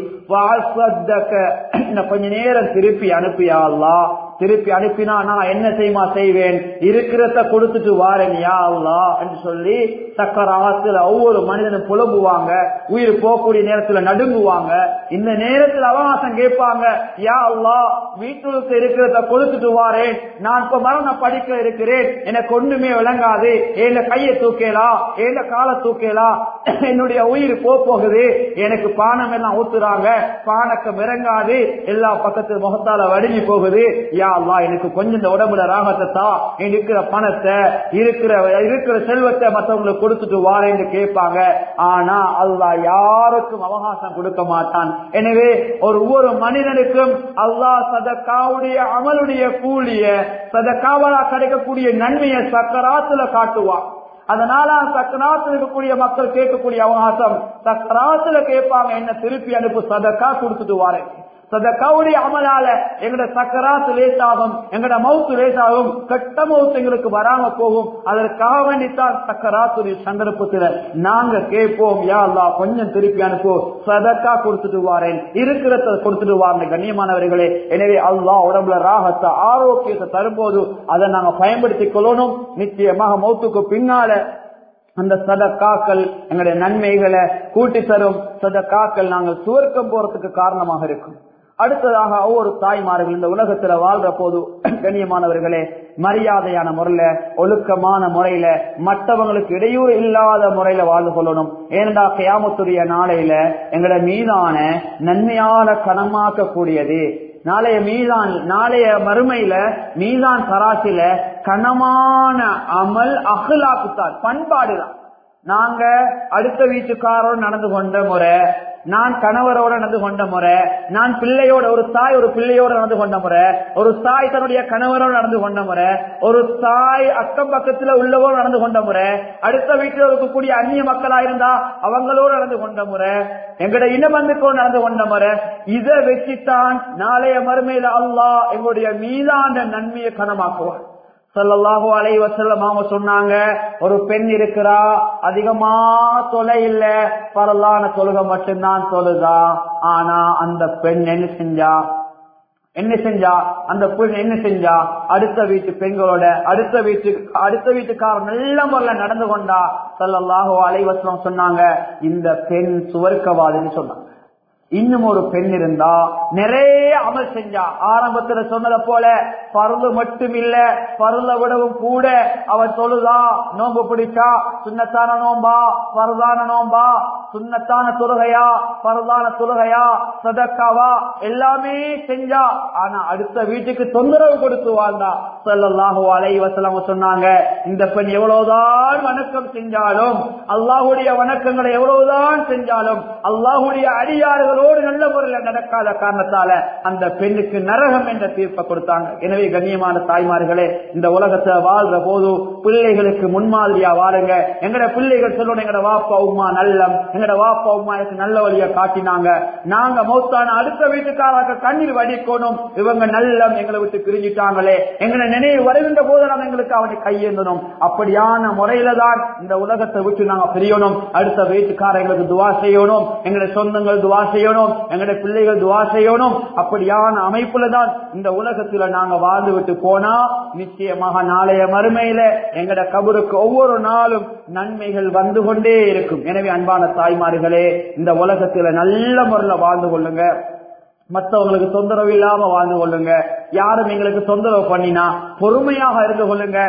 கொஞ்ச நேரம் திருப்பி அனுப்பியா அல்லா திருப்பி அனுப்பினா நான் என்ன செய்யுமா செய்வேன் இருக்கிறத கொடுத்துட்டு வாரேன் யா அல்லா என்று சொல்லி சக்கராத்துல ஒவ்வொரு மனிதனும் புலம்புவாங்க உயிர் போகக்கூடிய நேரத்துல நடுங்குவாங்க இந்த நேரத்துல அவகாசம் கேட்பாங்க யா அல்லா வீட்டுக்கு இருக்கிறத கொடுத்துட்டு வாரேன் நான் இப்ப மரணம் படிக்க இருக்கிறேன் எனக்கு ஒண்ணுமே விளங்காது ஏன கையை தூக்கலா ஏன காலை தூக்கலா என்னுடைய உயிர் போகுது எனக்கு பானம் எல்லாம் ஊத்துறாங்க பானக்கம் இறங்காது எல்லா பக்கத்து முகத்தால வடிஞ்சு போகுது யா அல்லா எனக்கு கொஞ்சம் இந்த உடம்புல ராகத்தை தான் இருக்கிற பணத்தை இருக்கிற இருக்கிற செல்வத்தை மற்றவங்களுக்கு கொடுத்துட்டு வாரேன்னு கேட்பாங்க ஆனா அல்லா யாருக்கும் அவகாசம் கொடுக்க மாட்டான் எனவே ஒரு ஒவ்வொரு மனிதனுக்கும் அல்லாஹ் சதக்காவுடைய அமலுடைய கூலிய சதக்காவலா கிடைக்கக்கூடிய நன்மையை சக்கராத்துல காட்டுவான் அதனால சக்கராத்துல இருக்கக்கூடிய மக்கள் கேட்கக்கூடிய அவகாசம் சக்கராத்துல கேட்பாங்க என்ன திருப்பி அனுப்பு சதக்கா கொடுத்துட்டு வாரேன் சதக்காவுடைய அமலால எங்கட சக்கராத்து லேசாகும் எங்கட மவுத்து லேசாகும் கெட்ட மவுத்து எங்களுக்கு வராம போகும் அதற்காக வேண்டித்தான் சக்கராத்துடைய சந்தர்ப்பத்துல நாங்க கேட்போம் யா அல்லாஹ் கொஞ்சம் திருப்பி அனுப்போ சதக்கா கொடுத்துட்டு வாரேன் இருக்கிறத கொடுத்துட்டு வாரேன் கண்ணியமானவர்களே எனவே அல்லாஹ் உடம்புல ராகத்தை ஆரோக்கியத்தை தரும்போது அதை நாங்க பயன்படுத்திக் கொள்ளணும் நிச்சயமாக மௌத்துக்கு பின்னால அந்த சதக்காக்கள் எங்களுடைய நன்மைகளை கூட்டி தரும் சதக்காக்கள் நாங்கள் சுவர்க்கம் போறதுக்கு காரணமாக இருக்கும் அடுத்ததாக ஒவ்வொரு தாய்மார்கள் இந்த உலகத்துல வாழ்ற போது கண்ணியமானவர்களே மரியாதையான முறையில ஒழுக்கமான முறையில மற்றவங்களுக்கு இடையூறு இல்லாத முறையில வாழ்ந்து கொள்ளணும் ஏனென்றா கியாமத்துடைய நாளையில எங்களோட மீதான நன்மையான கணமாக்க கூடியது நாளைய மீதான் நாளைய மறுமையில மீதான் தராசில கனமான அமல் அகலாக்குத்தான் பண்பாடுதான் நாங்க அடுத்த வீட்டுக்காரோடு நடந்து கொண்ட முறை நான் கணவரோட நடந்து கொண்ட முறை நான் பிள்ளையோட ஒரு தாய் ஒரு பிள்ளையோட நடந்து கொண்ட முறை ஒரு தாய் தன்னுடைய கணவரோட நடந்து கொண்ட முறை ஒரு தாய் அக்கம் பக்கத்துல உள்ளவோடு நடந்து கொண்ட முறை அடுத்த வீட்டில் இருக்கக்கூடிய அந்நிய மக்களா இருந்தா அவங்களோடு நடந்து கொண்ட முறை எங்களுடைய இனபந்துக்கோடு நடந்து கொண்ட முறை இதை வச்சுத்தான் நாளைய மறுமையில அல்லாஹ் எங்களுடைய மீதான நன்மையை கனமாக்குவார் சல்லல்லாஹு அலைஹி வஸல்லம் அவங்க சொன்னாங்க ஒரு பெண் இருக்கிறா அதிகமா தொலை இல்ல பரலான தொழுக மட்டும்தான் தொழுதா ஆனா அந்த பெண் என்ன செஞ்சா என்ன செஞ்சா அந்த பெண் என்ன செஞ்சா அடுத்த வீட்டு பெண்களோட அடுத்த வீட்டு அடுத்த வீட்டுக்காரர் நல்ல முறையில நடந்து கொண்டா சல்லல்லாஹு அலைஹி வஸல்லம் சொன்னாங்க இந்த பெண் சுவர்க்கவாதின்னு சொன்னாங்க இன்னும் ஒரு பெண் இருந்தா நிறைய அமல் செஞ்சா ஆரம்பத்துல சொன்னதை போல பருளு மட்டும் இல்ல பருளை விடவும் கூட அவன் தொழுதா நோம்பு பிடிச்சா சுண்ணத்தான நோம்பா பருதான நோம்பா சுண்ணத்தான தொழுகையா பருதான தொழுகையா சதக்காவா எல்லாமே செஞ்சா ஆனா அடுத்த வீட்டுக்கு தொந்தரவு கொடுத்து வாழ்ந்தா சொல்லல்லாஹு அலை வசலம் சொன்னாங்க இந்த பெண் எவ்வளவுதான் வணக்கம் செஞ்சாலும் அல்லாஹுடைய வணக்கங்களை எவ்வளவுதான் செஞ்சாலும் அல்லாஹுடைய அடியார்கள் அவர்களோடு நல்ல முறையில் நடக்காத காரணத்தால அந்த பெண்ணுக்கு நரகம் என்ற தீர்ப்பை கொடுத்தாங்க எனவே கண்ணியமான தாய்மார்களே இந்த உலகத்துல வாழ்ற போது பிள்ளைகளுக்கு முன்மாதிரியா வாழுங்க எங்கட பிள்ளைகள் சொல்லணும் எங்கட வாப்பா உமா நல்லம் எங்கட வாப்பா உமா எனக்கு நல்ல வழிய காட்டினாங்க நாங்க மௌத்தான அடுத்த வீட்டுக்காராக கண்ணீர் வடிக்கணும் இவங்க நல்லம் எங்களை விட்டு பிரிஞ்சிட்டாங்களே எங்களை நினைவு வருகின்ற போது நம்ம எங்களுக்கு அவனை கையேந்தணும் அப்படியான முறையில தான் இந்த உலகத்தை விட்டு நாங்க பிரியணும் அடுத்த வீட்டுக்காரங்களுக்கு துவா செய்யணும் எங்களுடைய சொந்தங்கள் துவா செய்யணும் எங்களுடைய பிள்ளைகள் துவா செய்யணும் அப்படியான அமைப்புல தான் இந்த உலகத்துல நாங்க வாழ்ந்து விட்டு போனா நிச்சயமாக நாளைய மறுமையில எங்கட கபருக்கு ஒவ்வொரு நாளும் நன்மைகள் வந்து கொண்டே இருக்கும் எனவே அன்பான தாய்மார்களே இந்த உலகத்துல நல்ல முறையில வாழ்ந்து கொள்ளுங்க மற்றவங்களுக்கு தொந்தரவு இல்லாம வாழ்ந்து கொள்ளுங்க யாரும் எங்களுக்கு தொந்தரவு பண்ணினா பொறுமையாக இருந்து கொள்ளுங்க